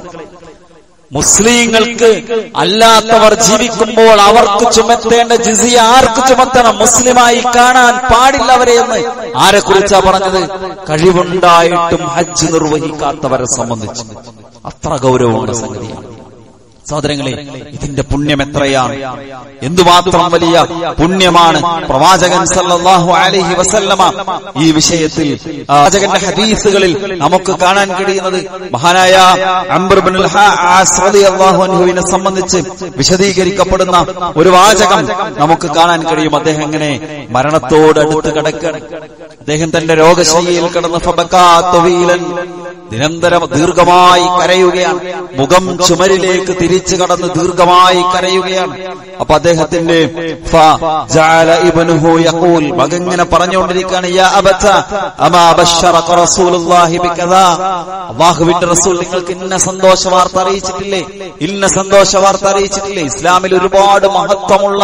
Speaker 1: മുസ്ലിങ്ങൾക്ക് അല്ലാത്തവർ ജീവിക്കുമ്പോൾ അവർക്ക് ചുമത്തേണ്ട ജിസിയ ആർക്ക് ചുമത്തണം മുസ്ലിമായി കാണാൻ പാടില്ല അവരെ എന്ന് ആരെ കുറിച്ചാ പറഞ്ഞത് കഴിവുണ്ടായിട്ടും ഹജ്ജ് നിർവഹിക്കാത്തവരെ സംബന്ധിച്ച് അത്ര ഗൗരവമുള്ള സംഗതിയാണ് സഹോദരങ്ങളെ ഇതിന്റെ പുണ്യം എത്രയാണ് എന്തുമാത്രം വലിയ പുണ്യമാണ് പ്രവാചകൻ സല്ലല്ലാഹു അലൈഹി വസല്ലമ ഈ വിഷയത്തിൽ പ്രവാചകന്റെ ഹദീസുകളിൽ നമുക്ക് കാണാൻ കഴിയുന്നത് മഹാനായ അംബർ ഇബ്നുൽ ഹാസ് റളിയല്ലാഹു അൻഹുവിനെ സംബന്ധിച്ച് വിശദീകരിക്കപ്പെടുന്ന ഒരു വാചകം നമുക്ക് കാണാൻ കഴിയും അദ്ദേഹം എങ്ങനെ മരണത്തോട് അടുത്ത് കിടക്കുകയാണ് അദ്ദേഹം തന്റെ രോഗശൈലിയിൽ കിടന്ന് ഫബക്കാ ത്വീലൻ നിരന്തരം ദീർഘമായി കരയുകയാണ് മുഖം ചുമരിലേക്ക് തിരിച്ചു കടന്ന് ദീർഘമായി കരയുകയാണ് അപ്പൊ അദ്ദേഹത്തിന്റെ ഫ ജഅല ഇബ്നുഹു യഖൂൽ മകങ്ങനെ പറഞ്ഞുകൊണ്ടിരിക്കുകയാണ് യാ അബത അമാ ബശറക റസൂലുള്ളാഹി ബികദാ അല്ലാഹുവിന്റെ റസൂൽ നിങ്ങൾക്ക് ഇന്ന സന്തോഷ വാർത്ത അറിയിച്ചിട്ടില്ലേ ഇന്ന സന്തോഷ വാർത്ത അറിയിച്ചിട്ടില്ലേ ഇസ്ലാമിൽ ഒരുപാട് മഹത്വമുള്ള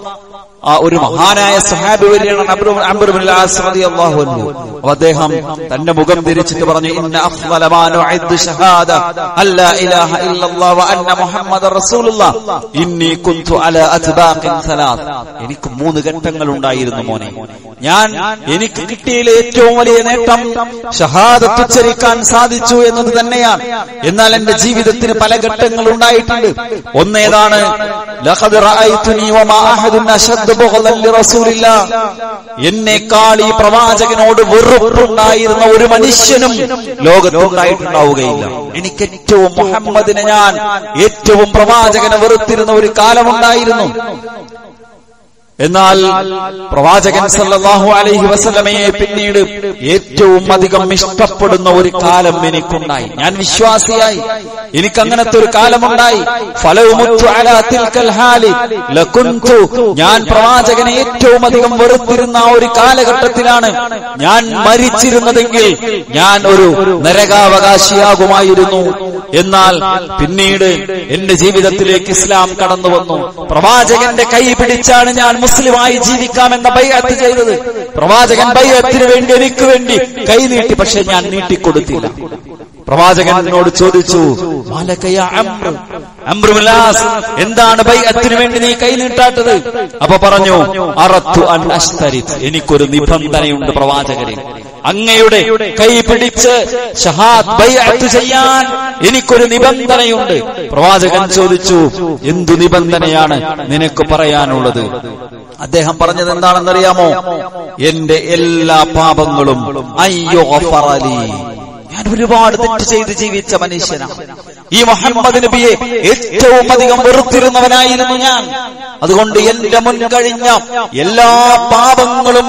Speaker 1: ആ ഒരു മഹാനായ സഹാബി വരികയാണ് അബ്രു- അംർ ഇബ്നുൽ ആസ് റളിയല്ലാഹു അൻഹു അപ്പൊ അദ്ദേഹം തന്റെ മുഖം തിരിച്ചിട്ട് പറഞ്ഞു ഇന്ന അഫ്ളല മാ നുഇദ്ദു ഷഹാദ അല്ലാ ഇലാഹ ഇല്ലല്ലാഹ് വ അന്ന മുഹമ്മദർ റസൂലുള്ളാഹ് ഇന്നി കുൻതു അലാ അത്ബാഖിൻ സലാത്ത് എനിക്ക് മൂന്ന് ഘട്ടങ്ങൾ ഉണ്ടായിരുന്നു മോനെ ഞാൻ എനിക്ക് കിട്ടിയതിലെ ഏറ്റവും വലിയ നേട്ടം ഷഹാദത്ത് ഉച്ചരിക്കാൻ സാധിച്ചു എന്നത് തന്നെയാണ് എന്നാൽ എന്റെ ജീവിതത്തിന് പല ഘട്ടങ്ങൾ ഉണ്ടായിട്ടുണ്ട് ഒന്നേതാണ് ലഖദ് റഅയ്തുനി വമാ അഹദുൻ അശദ്ദ ബുഗ്ളൻ ലിറസൂലില്ലാഹ് എന്നേക്കാൾ ഈ പ്രവാചകനോട് വെറുപ്പുണ്ടായിരുന്ന ഒരു മനുഷ്യനും ലോകത്തുണ്ടായിട്ടുണ്ടാവുകയില്ല എനിക്ക് ഏറ്റവും മുഹമ്മദിനെ ഞാൻ ഏറ്റവും പ്രവാചകനെ വെറുത്തിരുന്ന ഒരു കാലമുണ്ടായിരുന്നു എന്നാൽ പ്രവാചകൻ സല്ലല്ലാഹു അലൈഹി വസല്ലമയെ പിന്നീട് ഏറ്റവും അധികം ഇഷ്ടപ്പെടുന്ന ഒരു കാലം എനിക്കുണ്ടായി ഞാൻ വിശ്വാസിയായി എനിക്ക് അങ്ങനത്തെ ഒരു കാലമുണ്ടായി ഫലവുമുത്തു അലാ തിൽക്കൽ ഹാലി ലകുൻതു ഞാൻ പ്രവാചകനെ ഏറ്റവും അധികം വെറുത്തിരുന്ന ആ ഒരു കാലഘട്ടത്തിലാണ് ഞാൻ മരിച്ചിരുന്നതെങ്കിൽ ഞാൻ ഒരു നരകാവകാശിയാകുമായിരുന്നു എന്നാൽ പിന്നീട് എന്റെ ജീവിതത്തിലേക്ക് ഇസ്ലാം കടന്നു വന്നു പ്രവാചകന്റെ കൈ പിടിച്ചാണ് ഞാൻ മുസ്ലിമായി ജീവിക്കാമെന്ന ബൈഅത്ത് ചെയ്തത് പ്രവാചകൻ ബൈഅത്തിന് വേണ്ടി എനിക്ക് വേണ്ടി കൈ നീട്ടി പക്ഷെ ഞാൻ നീട്ടിക്കൊടുത്തില്ല പ്രവാചകൻ എന്നോട് ചോദിച്ചു "മാലക യാ അംർ?" അംർ ബിൻ ആസ്, എന്താണ് ബൈഅത്തിന് വേണ്ടി നീ കൈ നീട്ടാത്തത് അപ്പൊ പറഞ്ഞു അറത്തു അൻ അസ്തരിത് എനിക്കൊരു നിബന്ധനയുണ്ട് പ്രവാചകരെ അങ്ങയുടെ കൈ പിടിച്ച് ഷഹാദ് ബൈഅത്ത് ചെയ്യാൻ എനിക്കൊരു നിബന്ധനയുണ്ട് പ്രവാചകൻ ചോദിച്ചു എന്തു നിബന്ധനയാണ് നിനക്ക് പറയാനുള്ളത് അദ്ദേഹം പറഞ്ഞത് എന്താണെന്നറിയാമോ എന്റെ എല്ലാ പാപങ്ങളും അയ്യോ ഫറലി ഞാൻ ഒരുപാട് തെറ്റ് ചെയ്ത് ജീവിച്ച മനുഷ്യനാണ് ഈ മുഹമ്മദ് നബിയെ ഏറ്റവും അധികം വെറുത്തിരുന്നവനായിരുന്നു ഞാൻ അതുകൊണ്ട് എന്റെ മുൻകഴിഞ്ഞ എല്ലാ പാപങ്ങളും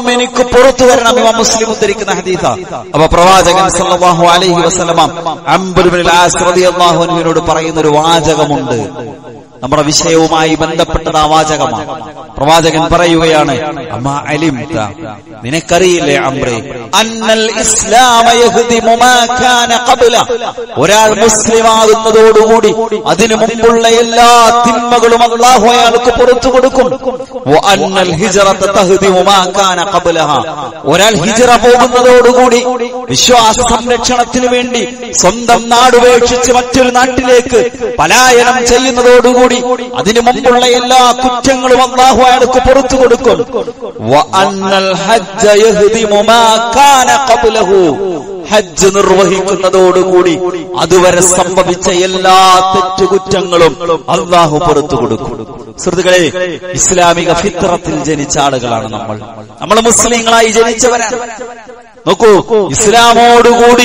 Speaker 1: എനിക്ക് പുറത്തു വരണം ഇവ മുസ്ലിം ഉദ്ധരിക്കുന്ന ഹദീസ അപ്പൊ പ്രവാചകൻ സല്ലല്ലാഹു അലൈഹി വസല്ലമ അംബർ ബിൻ ആസ് റളിയല്ലാഹു അൻഹുവിനോട് പറയുന്ന ഒരു വാചകമുണ്ട് നമ്മുടെ വിഷയവുമായി ബന്ധപ്പെട്ടത് ആ വാചകമാണ് പ്രവാചകൻ പറയുകയാണ് അമ്മാ അലിംത നിനക്കറിയില്ലേ അമ്രെ അന്നൽ ഇസ്ലാമ യഹ്ദിമു മാ കാന ഖബ്ല ഒരാൾ മുസ്ലിം ആകുന്നതോടുകൂടി അതിനു മുമ്പുള്ള എല്ലാ തിന്മകളും അള്ളാഹു അയാൾക്ക് പുറത്തു കൊടുക്കും വ അന്നൽ ഹിജ്റത തഹ്ദിമു മാ കാന ഖബ്ലഹ ഒരാൾ ഹിജ്റ പോകുന്നതോടുകൂടി വിശ്വാസ സംരക്ഷണത്തിന് വേണ്ടി സ്വന്തം നാടുപേക്ഷിച്ച് മറ്റൊരു നാട്ടിലേക്ക് പലായനം ചെയ്യുന്നതോടുകൂടി അതിനു മുമ്പുള്ള എല്ലാ കുറ്റങ്ങളും അള്ളാഹു അയാൾക്ക് പുറത്തു കൊടുക്കും വ അന്നൽ ഹജ്ജ യഹ്ദിമു മാ കാന ഖബ്ലഹു ഹജ്ജ് നിർവഹിക്കുന്നതോടുകൂടി അതുവരെ സംഭവിച്ച എല്ലാ തെറ്റുകുറ്റങ്ങളും അള്ളാഹു പുറത്തു കൊടുക്കും സുഹൃത്തുക്കളെ ഇസ്ലാമിക ഫിത്രത്തിൽ ജനിച്ച ആളുകളാണ് നമ്മൾ നമ്മൾ മുസ്ലിങ്ങളായി ജനിച്ചവരാണ് നോക്കൂ ഇസ്ലാമോടുകൂടി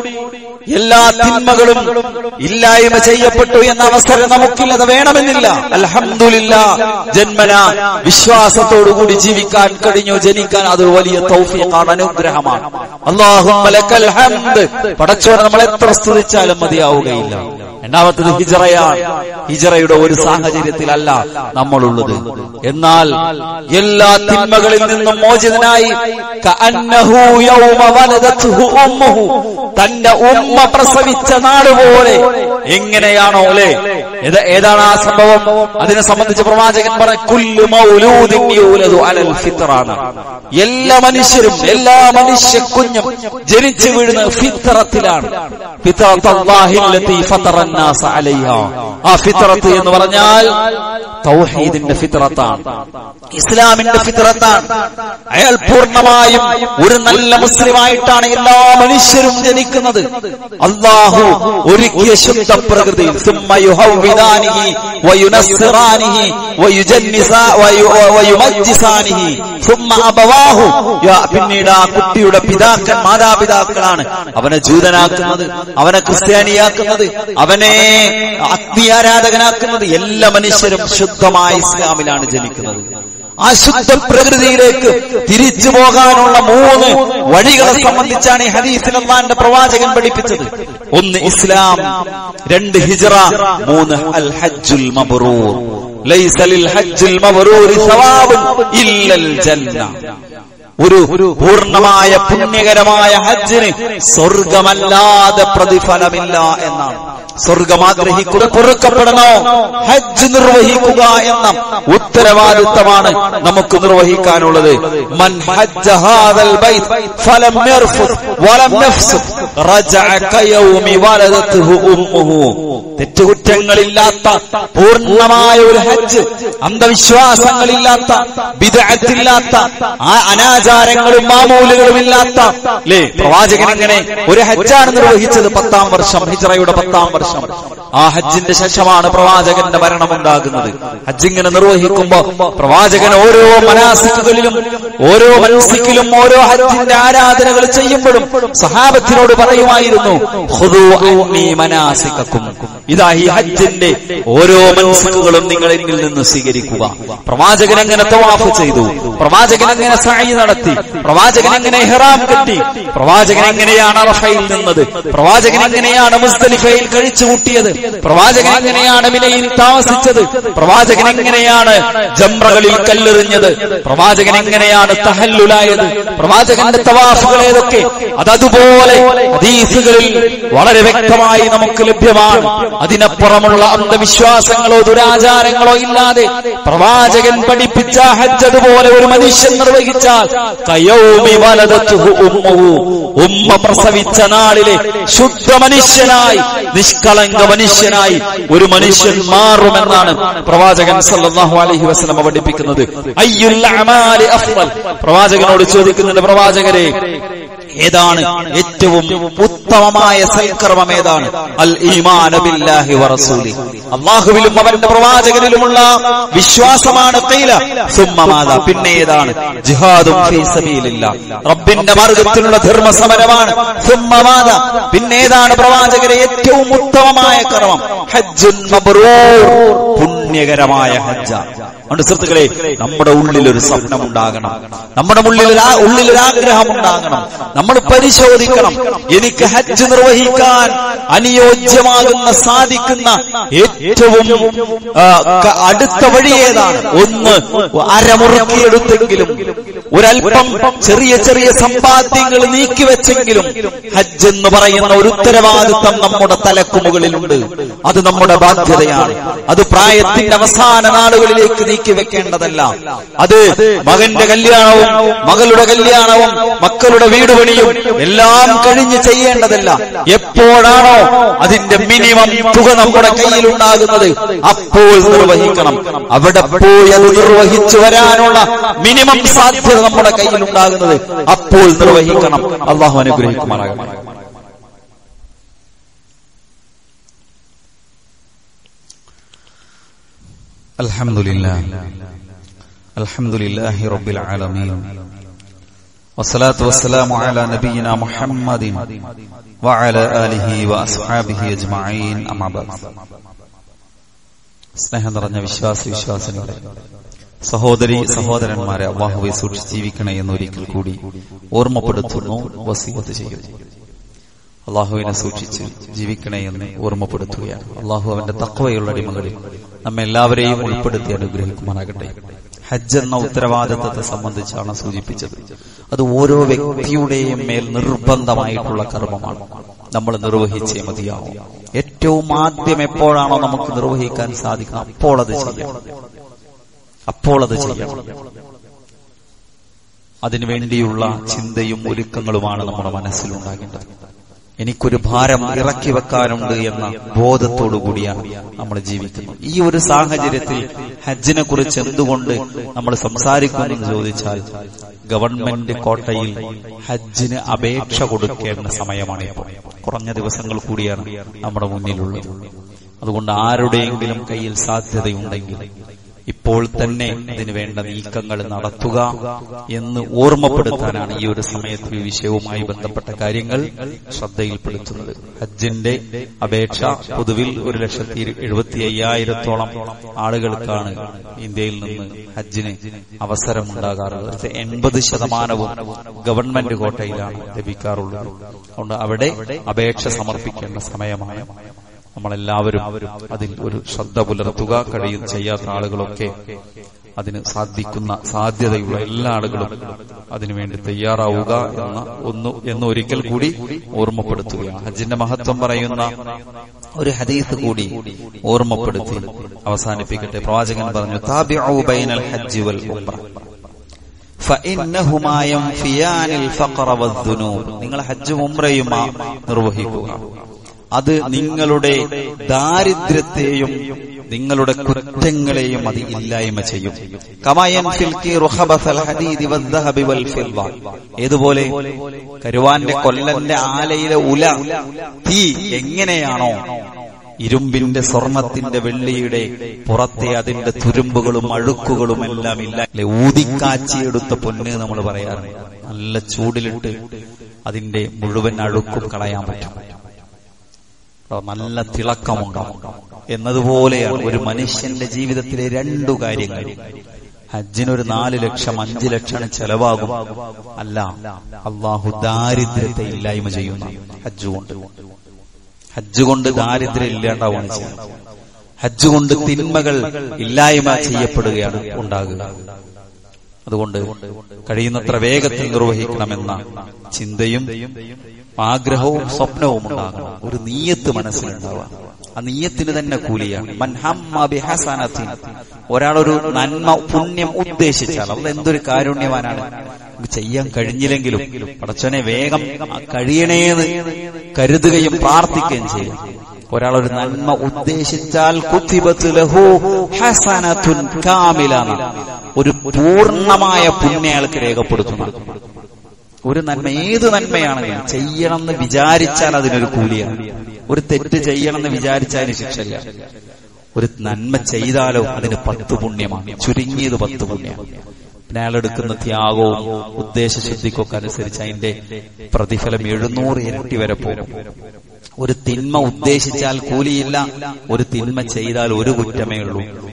Speaker 1: എല്ലാ തിന്മകളും ഇല്ലായ്മ ചെയ്യപ്പെട്ടു എന്ന അവസരം നമുക്കില്ലത് വേണമെന്നില്ല അൽഹംദുലില്ല ജന്മന വിശ്വാസത്തോടുകൂടി ജീവിക്കാൻ കഴിഞ്ഞു ജനിക്കാൻ അത് വലിയ തൗഫീഖാണ് അനുഗ്രഹമാണ് അള്ളാഹുലക്കൽ ഹംദ് പടച്ചോനെ നമ്മൾ എത്ര സ്തുതിച്ചാലും മതിയാവുകയില്ല രണ്ടാമത്തത് ഹിജറയാണ് ഹിജറയുടെ ഒരു സാഹചര്യത്തിലല്ല നമ്മളുള്ളത് എന്നാൽ എല്ലാ തിന്മകളിൽ നിന്നും മോചിതനായി കഅന്നഹു യൗമ വലദത്ഹു ഉമ്മുഹു തന്റെ ഉമ്മ പ്രസവിച്ച നാട് പോലെ എങ്ങനെയാണോ അല്ലെ ഇത് ഏതാണ് ആ സംഭവം അതിനെ സംബന്ധിച്ച് പ്രവാചകൻ പറ കുല്ലു മൗലൂദിൻ യൂലദു അലൽ ഫിത്റാണ് എല്ലാ മനുഷ്യരും എല്ലാ മനുഷ്യ കുഞ്ഞും ജനിച്ചു വീഴുന്ന ഫിത്രത്തിലാണ് ഫിത്രത്തല്ലാഹില്ലത്തി ഫത്തറന്നാസ അലൈഹ ആ ഫിത്രത്ത് എന്ന് പറഞ്ഞാൽ തൗഹീദിന്റെ ഫിത്രത്താണ് ഇസ്ലാമിന്റെ ഫിത്രത്താണ് അയാൾ പൂർണ്ണമായും ഒരു നല്ല മുസ്ലിമായിട്ടാണ് എല്ലാ മനുഷ്യരും ജനിക്കുന്നത് അള്ളാഹു ഒരുക്കിയ ശുദ്ധ പ്രകൃതിയിൽ സുമ്മ യുഹവ്വിദാനിഹി വയുനസ്സിറാനിഹി വയുജന്നിസാ- വയു- വയുമജ്ജിസാനിഹി സുമ്മ അബവാഹു യ- പിന്നീട് ആ കുട്ടിയുടെ പിതാക്കൻ മാതാപിതാക്കളാണ് അവനെ ജൂതനാക്കുന്നത് അവനെ ക്രിസ്ത്യാനിയാക്കുന്നത് അവനെ അഗ്നി ആരാധകനാക്കുന്നത് എല്ലാ മനുഷ്യരും ശുദ്ധമായ ഇസ്ലാമിലാണ് ജനിക്കുന്നത് ആ ശുദ്ധ പ്രകൃതിയിലേക്ക് തിരിച്ചു പോകാനുള്ള മൂന്ന് വഴികളെ സംബന്ധിച്ചാണ് ഈ ഹദീസിൽ അള്ളാന്റെ പ്രവാചകൻ പഠിപ്പിച്ചത് ഒന്ന് ഇസ്ലാം രണ്ട് ഹിജ്റ മൂന്ന് അൽ ഹജ്ജുൽ മബ്റൂർ ലൈസ ലിൽ ഹജ്ജുൽ മബ്റൂരി സവാബുൻ ഇല്ലൽ ജന്ന ഒരു പൂർണ്ണമായ പുണ്യകരമായ ഹജ്ജിന് സ്വർഗമല്ലാതെ പ്രതിഫലമില്ല എന്നാണ് സ്വർഗം ആഗ്രഹിക്കുക പൊറുക്കപ്പെടണോ ഹജ്ജ് നിർവഹിക്കുക എന്ന ഉത്തരവാദിത്തമാണ് നമുക്ക് നിർവഹിക്കാനുള്ളത് മൻ ഹജ്ജ ഹാദൽ ബൈത്ത് ഫലം യർഫുത് വലം യഫ്സുഖ് റജഅ കയൗമി വലദത്ഹു ഉമ്മുഹു തെറ്റുകുറ്റങ്ങളില്ലാത്ത പൂർണ്ണമായ ഒരു ഹജ്ജ് അന്ധവിശ്വാസങ്ങളില്ലാത്ത ബിദഅത്തില്ലാത്ത ആ അനാചാരങ്ങളും മാമൂലുകളും ഇല്ലാത്ത അല്ലേ പ്രവാചകൻ എങ്ങനെ ഒരു ഹജ്ജാണ് നിർവഹിച്ചത് പത്താം വർഷം ഹിജ്റയുടെ പത്താം വർഷം ആ ഹജ്ജിന്റെ ശേഷമാണ് പ്രവാചകന്റെ മരണമുണ്ടാകുന്നത് ഹജ്ജ് ഇങ്ങനെ നിർവഹിക്കുമ്പോ പ്രവാചകൻ ഓരോ മനാസിക്കുകളിലും ഓരോ മനസ്സിക്കിലും ഓരോ ഹജ്ജിന്റെ ആരാധനകൾ ചെയ്യുമ്പോഴും സഹാബത്തിനോട് പറയുമായിരുന്നു "ഖുദൂ അന്നീ മനാസിക്കക്കും ഇതാ ഈ ഹജ്ജിന്റെ ഓരോ മനസ്സുകളും നിങ്ങൾ എന്നിൽ നിന്ന് സ്വീകരിക്കുക പ്രവാചകൻ എങ്ങനെ തവാഫ് ചെയ്തു പ്രവാചകൻ എങ്ങനെ സായി നടത്തി പ്രവാചകൻ എങ്ങനെ ഇഹ്റാം കെട്ടി പ്രവാചകൻ എങ്ങനെയാണ് അറഫയിൽ നിന്നത് പ്രവാചകൻ എങ്ങനെയാണ് മുസ്തലിഫയിൽ കഴിച്ചു കൂട്ടിയത് പ്രവാചകൻ എങ്ങനെയാണ് മിനയിൽ താമസിച്ചത് പ്രവാചകൻ എങ്ങനെയാണ് ജംറകളിൽ കല്ലെറിഞ്ഞത് പ്രവാചകൻ എങ്ങനെയാണ് തഹല്ലുലായത് പ്രവാചകന്റെ തവാഫുകൾ ഏതൊക്കെ അതതുപോലെ ഹദീസുകളിൽ വളരെ വ്യക്തമായി നമുക്ക് ലഭ്യമാണ് അതിനപ്പുറമുള്ള അന്ധവിശ്വാസങ്ങളോ ദുരാചാരങ്ങളോ ഇല്ലാതെ പ്രവാചകൻ പഠിപ്പിച്ച ഹജ്ജ് അതുപോലെ ഒരു മനുഷ്യൻ നിർവഹിച്ചാൽ കയൗമി വലദത്തുഹു ഉമ്മുഹു ഉമ്മ പ്രസവിച്ച നാളിലെ ശുദ്ധ മനുഷ്യനായി നിഷ്കളങ്ക മനുഷ്യനായി ഒരു മനുഷ്യൻ മാറുമെന്നാണ് പ്രവാചകൻ സല്ലല്ലാഹു അലൈഹി വസല്ലം പഠിപ്പിക്കുന്നത് അയ്യുൽ അമാലി അഫ്ളൽ പ്രവാചകനോട് ചോദിക്കുന്നുണ്ട് പ്രവാചകരെ ഏതാണ് ഏറ്റവും ഉത്തമമായ സൽക്കർമ്മം ഏതാണ് അൽ ഈമാന ബില്ലാഹി വറസൂലി അള്ളാഹുവിലും അവന്റെ പ്രവാചകനിലുമുള്ള വിശ്വാസമാണ് ഖീല സുമ്മ മാതാ പിന്നെ ഏതാണ് ജിഹാദും ഫീ സബീലില്ല റബ്ബിന്റെ മാർഗത്തിലുള്ള ധർമ്മസമരമാണ് സുമ്മ മാതാ പിന്നെ ഏതാണ് പ്രവാചകരെ ഏറ്റവും ഉത്തമമായ കർമ്മം ഹജ്ജുൻ മബ്റൂർ പുണ്യകരമായ ഹജ്ജ അതുകൊണ്ട് സുഹൃത്തുക്കളെ നമ്മുടെ ഉള്ളിൽ ഒരു സ്വപ്നം ഉണ്ടാകണം നമ്മുടെ ഉള്ളിൽ ഒരു ആ- ഉള്ളിൽ ഒരു ആഗ്രഹം ഉണ്ടാകണം നമ്മൾ പരിശോധിക്കണം എനിക്ക് ഹജ്ജ് നിർവഹിക്കാൻ അനുയോജ്യമാകുന്ന സാധിക്കുന്ന ഏറ്റവും ആ, ക- അടുത്ത വഴി ഏതാണ് ഒന്ന് അരമുറുക്കിയെടുത്തെങ്കിലും ഒരല്പം ചെറിയ ചെറിയ സമ്പാദ്യങ്ങൾ നീക്കിവെച്ചെങ്കിലും ഹജ്ജ് എന്ന് പറയുന്ന ഒരു ഉത്തരവാദിത്തം നമ്മുടെ തലക്കു മുകളിലുണ്ട് അത് നമ്മുടെ ബാധ്യതയാണ് അത് പ്രായത്തിന്റെ അവസാന നാളുകളിലേക്ക് നീക്കി വെക്കേണ്ടതല്ല അത് മകന്റെ കല്യാണവും മകളുടെ കല്യാണവും മക്കളുടെ വീട് പണിയും എല്ലാം കഴിഞ്ഞ് ചെയ്യേണ്ടതല്ല എപ്പോഴാണോ അതിന്റെ മിനിമം തുക നമ്മുടെ കയ്യിലുണ്ടാകുന്നത് അപ്പോൾ നിർവഹിക്കണം അവിടെ പോയി അത് നിർവഹിച്ചു വരാനുള്ള മിനിമം സാധ്യത നമ്മുടെ കയ്യിലുണ്ടാകുന്നത് അപ്പോൾ നിർവഹിക്കണം അള്ളാഹു അനുഗ്രഹിക്കുമാറാകണം الحمد لله الحمد لله رب العالمين والصلاة والسلام على نبينا محمد وعلى آله وأصحابه أجمعين أما بعد സ്നേഹം നിറഞ്ഞ വിശ്വാസ വിശ്വാസങ്ങളെ സഹോദരി സഹോദരന്മാരെ അള്ളാഹുവെ സൂക്ഷിച്ച് ജീവിക്കണേ എന്നൊരിക്കൽ കൂടി ഓർമ്മപ്പെടുത്തുന്നു വസീയത്ത് ചെയ്യുന്നു അള്ളാഹുവിനെ സൂക്ഷിച്ച് ജീവിക്കണേ എന്ന് ഓർമ്മപ്പെടുത്തുകയാണ് അള്ളാഹു അവന്റെ തക്വയുള്ള അടിമകളിൽ നമ്മെ എല്ലാവരെയും ഉൾപ്പെടുത്തി അനുഗ്രഹിക്കുമാറാകട്ടെ ഹജ്ജ് എന്ന ഉത്തരവാദിത്തത്തെ സംബന്ധിച്ചാണ് സൂചിപ്പിച്ചത് അത് ഓരോ വ്യക്തിയുടെയും മേൽ നിർബന്ധമായിട്ടുള്ള കർമ്മമാണ് നമ്മൾ നിർവഹിച്ചേ മതിയാവും ഏറ്റവും ആദ്യം എപ്പോഴാണോ നമുക്ക് നിർവഹിക്കാൻ സാധിക്കുക അപ്പോൾ അത് ചെയ്യാം അപ്പോൾ അത് ചെയ്യാം അതിനുവേണ്ടിയുള്ള ചിന്തയും ഒരുക്കങ്ങളുമാണ് നമ്മുടെ മനസ്സിലുണ്ടാകേണ്ടത് എനിക്കൊരു ഭാരം ഇറക്കി വെക്കാനുണ്ട് എന്ന ബോധത്തോടു കൂടിയാണ് നമ്മൾ ജീവിക്കുന്നത് ഈ ഒരു സാഹചര്യത്തിൽ ഹജ്ജിനെ കുറിച്ച് എന്തുകൊണ്ട് നമ്മൾ സംസാരിക്കുമെന്ന് ചോദിച്ചാൽ ഗവൺമെന്റ് കോട്ടയിൽ ഹജ്ജിന് അപേക്ഷ കൊടുക്കേണ്ട സമയമാണ് ഇപ്പോൾ കുറഞ്ഞ ദിവസങ്ങൾ കൂടിയാണ് നമ്മുടെ മുന്നിലുള്ളത് അതുകൊണ്ട് ആരുടെയെങ്കിലും കയ്യിൽ സാധ്യതയുണ്ടെങ്കിൽ ഇപ്പോൾ തന്നെ ഇതിനു വേണ്ട നീക്കങ്ങൾ നടത്തുക എന്ന് ഓർമ്മപ്പെടുത്താനാണ് ഈ ഒരു സമയത്ത് ഈ വിഷയവുമായി ബന്ധപ്പെട്ട കാര്യങ്ങൾ ശ്രദ്ധയിൽപ്പെടുത്തുന്നത് ഹജ്ജിന്റെ അപേക്ഷ പൊതുവിൽ ഒരു ലക്ഷത്തി എഴുപത്തി അയ്യായിരത്തോളം ആളുകൾക്കാണ് ഇന്ത്യയിൽ നിന്ന് ഹജ്ജിന് അവസരമുണ്ടാകാറുള്ളത് എൺപത് ശതമാനവും ഗവൺമെന്റ് കോട്ടയിലാണ് ലഭിക്കാറുള്ളത് അതുകൊണ്ട് അവിടെ അപേക്ഷ സമർപ്പിക്കേണ്ട സമയമാണ് നമ്മളെല്ലാവരും അതിൽ ഒരു ശ്രദ്ധ പുലർത്തുക കഴിയും ചെയ്യാത്ത ആളുകളൊക്കെ അതിന് സാധിക്കുന്ന സാധ്യതയുള്ള എല്ലാ ആളുകളും അതിനുവേണ്ടി തയ്യാറാവുക എന്ന ഒന്ന് എന്ന് ഒരിക്കൽ കൂടി ഓർമ്മപ്പെടുത്തുകയാണ് ഹജ്ജിന്റെ മഹത്വം പറയുന്ന ഒരു ഹദീസ് കൂടി ഓർമ്മപ്പെടുത്തി അവസാനിപ്പിക്കട്ടെ പ്രവാചകൻ പറഞ്ഞു താബിഉ ബൈനൽ ഹജ്ജി വൽ ഉംറ ഫഇന്നഹുമാ യൻഫിയാനിൽ ഫഖറ വദ്ദുനൂബ് നിങ്ങൾ ഹജ്ജും ഉംറയും നിർവഹിക്കുക അത് നിങ്ങളുടെ ദാരിദ്ര്യത്തെയും നിങ്ങളുടെ കുറ്റങ്ങളെയും അത് ഇല്ലായ്മ ചെയ്യും ഏതുപോലെ കരുവാന്റെ കൊല്ലന്റെ ആലയിലെ ഉല തീ എങ്ങനെയാണോ ഇരുമ്പിന്റെ സ്വർണത്തിന്റെ വെള്ളിയുടെ പുറത്തെ അതിന്റെ തുരുമ്പുകളും അഴുക്കുകളും എല്ലാം ഇല്ല അല്ലെ ഊതിക്കാച്ചിയെടുത്ത പൊന്ന് നമ്മൾ പറയാറുണ്ട് നല്ല ചൂടിലിട്ട് അതിന്റെ മുഴുവൻ അഴുക്കും കളയാൻ പറ്റും നല്ല തിളക്കമുണ്ടാവും എന്നതുപോലെയാണ് ഒരു മനുഷ്യന്റെ ജീവിതത്തിലെ രണ്ടു കാര്യങ്ങൾ ഹജ്ജിനൊരു നാല് ലക്ഷം അഞ്ചു ലക്ഷം ചെലവാകും അല്ല അള്ളാഹു ദാരിദ്ര്യത്തെ ഇല്ലായ്മ ചെയ്യുന്ന ഹജ്ജ് കൊണ്ട് ഹജ്ജ് കൊണ്ട് ദാരിദ്ര്യം ഇല്ലാണ്ടാവുകയാണ് ചെയ്യുന്നത് ഹജ്ജ് കൊണ്ട് തിന്മകൾ ഇല്ലായ്മ ചെയ്യപ്പെടുകയാണ് ഉണ്ടാകുക അതുകൊണ്ട് കഴിയുന്നത്ര വേഗത്തിൽ നിർവഹിക്കണമെന്ന ചിന്തയും ആഗ്രഹവും സ്വപ്നവും ഉണ്ടാകണം ഒരു നീയത്ത് മനസ്സിലുണ്ടാവുക ആ നീയത്തിന് തന്നെ കൂലിയാണ് മൻഹമ്മ ബിഹസനത്തിൻ ഒരാളൊരു നന്മ പുണ്യം ഉദ്ദേശിച്ചാൽ അത് എന്തൊരു കാരുണ്യവാനാണ് നമുക്ക് ചെയ്യാൻ കഴിഞ്ഞില്ലെങ്കിലും പടച്ചോനെ വേഗം കഴിയണേന്ന് കരുതുകയും പ്രാർത്ഥിക്കുകയും ചെയ്യും ഒരാളൊരു നന്മ ഉദ്ദേശിച്ചാൽ കുത്തിബത്ത് ലഹു ഹസനത്തുൻ കാമിലാണ് ഒരു പൂർണ്ണമായ പുണ്യ അയാൾക്ക് രേഖപ്പെടുത്തുന്നു ഒരു നന്മ ഏത് നന്മയാണെങ്കിലും ചെയ്യണമെന്ന് വിചാരിച്ചാൽ അതിനൊരു കൂലിയാണ് ഒരു തെറ്റ് ചെയ്യണമെന്ന് വിചാരിച്ചാൽ അതിന് ശിക്ഷയില്ല ഒരു നന്മ ചെയ്താലോ അതിന് പത്ത് പുണ്യമാണ് ചുരുങ്ങിയത് പത്ത് പുണ്യമാണ് പിന്നെ അയാൾ എടുക്കുന്ന ത്യാഗവും ഉദ്ദേശശുദ്ധിക്കൊക്കെ അനുസരിച്ച് അതിന്റെ പ്രതിഫലം എഴുന്നൂറ് ഇരട്ടി വരെ പോകും ഒരു തിന്മ ഉദ്ദേശിച്ചാൽ കൂലിയില്ല ഒരു തിന്മ ചെയ്താൽ ഒരു കുറ്റമേ ഉള്ളൂ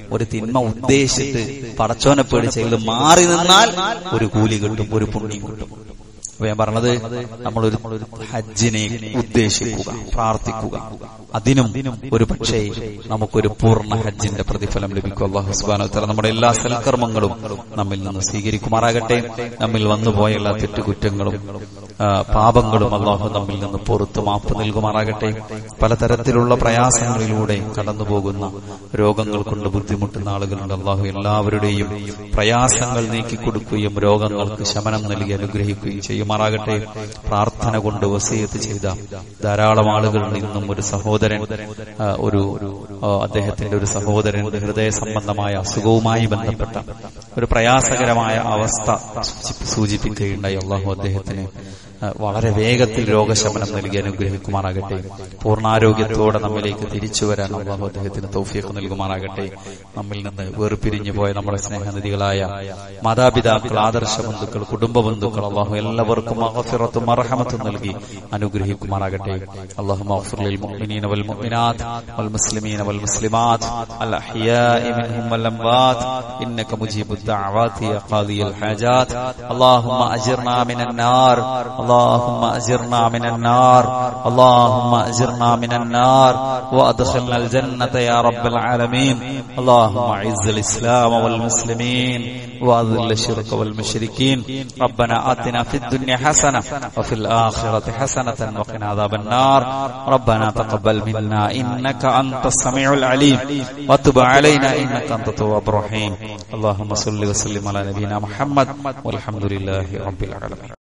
Speaker 1: ഒരു തിന്മ ഉദ്ദേശിച്ചിട്ട് പടച്ചോനെ പേടിച്ച് ഇത് മാറി നിന്നാൽ ഒരു കൂലി കിട്ടും ഒരു പുണ്യം കിട്ടും അപ്പൊ ഞാൻ പറഞ്ഞത് നമ്മളൊരു ഹജ്ജിനെ ഉദ്ദേശിക്കുക പ്രാർത്ഥിക്കുക അതിനും ഒരു പക്ഷേ നമുക്കൊരു പൂർണ്ണ ഹജ്ജിന്റെ പ്രതിഫലം ലഭിക്കും അള്ളാഹു സുബാനോ തല നമ്മുടെ എല്ലാ സൽക്കർമ്മങ്ങളും നമ്മിൽ നിന്ന് സ്വീകരിക്കുമാറാകട്ടെ നമ്മിൽ വന്നുപോയ എല്ലാ തെറ്റുകുറ്റങ്ങളും ആ, പാപങ്ങളും അള്ളാഹു നമ്മിൽ നിന്ന് പുറത്തു മാപ്പ് നൽകുമാറാകട്ടെ പലതരത്തിലുള്ള പ്രയാസങ്ങളിലൂടെ കടന്നുപോകുന്ന രോഗങ്ങൾ കൊണ്ട് ബുദ്ധിമുട്ടുന്ന ആളുകളുണ്ട് അള്ളാഹു എല്ലാവരുടെയും പ്രയാസങ്ങൾ നീക്കിക്കൊടുക്കുകയും രോഗങ്ങൾക്ക് ശമനം നൽകി അനുഗ്രഹിക്കുകയും ചെയ്യുമാറാകട്ടെ പ്രാർത്ഥന കൊണ്ട് വസീയത്ത് ചെയ്ത ധാരാളം ആളുകളുണ്ട് ഇന്നും ഒരു സഹോദരൻ ആ, ഒരു ആ, അദ്ദേഹത്തിന്റെ ഒരു സഹോദരൻ ഹൃദയ സംബന്ധമായ അസുഖവുമായി ബന്ധപ്പെട്ട ഒരു പ്രയാസകരമായ അവസ്ഥ സൂചി- സൂചിപ്പിക്കുകയുണ്ടായി അള്ളാഹു അദ്ദേഹത്തിന് ആ, വളരെ വേഗത്തിൽ രോഗശമനം നൽകി അനുഗ്രഹിക്കുമാറാകട്ടെ പൂർണ്ണാരോഗ്യത്തോടെ നമ്മിലേക്ക് തിരിച്ചു വരാൻ അള്ളാഹു അദ്ദേഹത്തിന് തൗഫീഖ് നൽകുമാറാകട്ടെ നമ്മിൽ നിന്ന് വേർപിരിഞ്ഞു പോയ നമ്മുടെ സ്നേഹനിധികളായ മാതാപിതാക്കൾ ആദർശ ബന്ധുക്കൾ കുടുംബ ബന്ധുക്കൾ അള്ളാഹു എല്ലാവർക്കും മഹഫിറത്തും അർഹമത്തും നൽകി അനുഗ്രഹിക്കുമാറാകട്ടെ അള്ളാഹു മഗ്ഫിർ ലിൽ മുഅ്മിനീന വൽ മുഅ്മിനാത്ത് വൽ മുസ്ലിമീന വൽ മുസ്ലിമാത്ത് അൽ അഹ്യാഇ മിൻഹും വൽ അംവാത്ത് إنك مجيب الدعوات يا قاضي الحاجات اللهم أجرنا من النار اللهم أجرنا من النار اللهم أجرنا من النار وأدخلنا الجنة يا رب العالمين اللهم أعز الإسلام والمسلمين وأذل الشرك والمشركين ربنا آتنا في الدنيا حسنة وفي الآخرة حسنة وقنا عذاب النار ربنا تقبل منا إنك أنت السميع العليم وتب علينا إنك أنت التواب الرحيم اللهم صل وسلم على نبينا محمد والحمد لله رب العالمين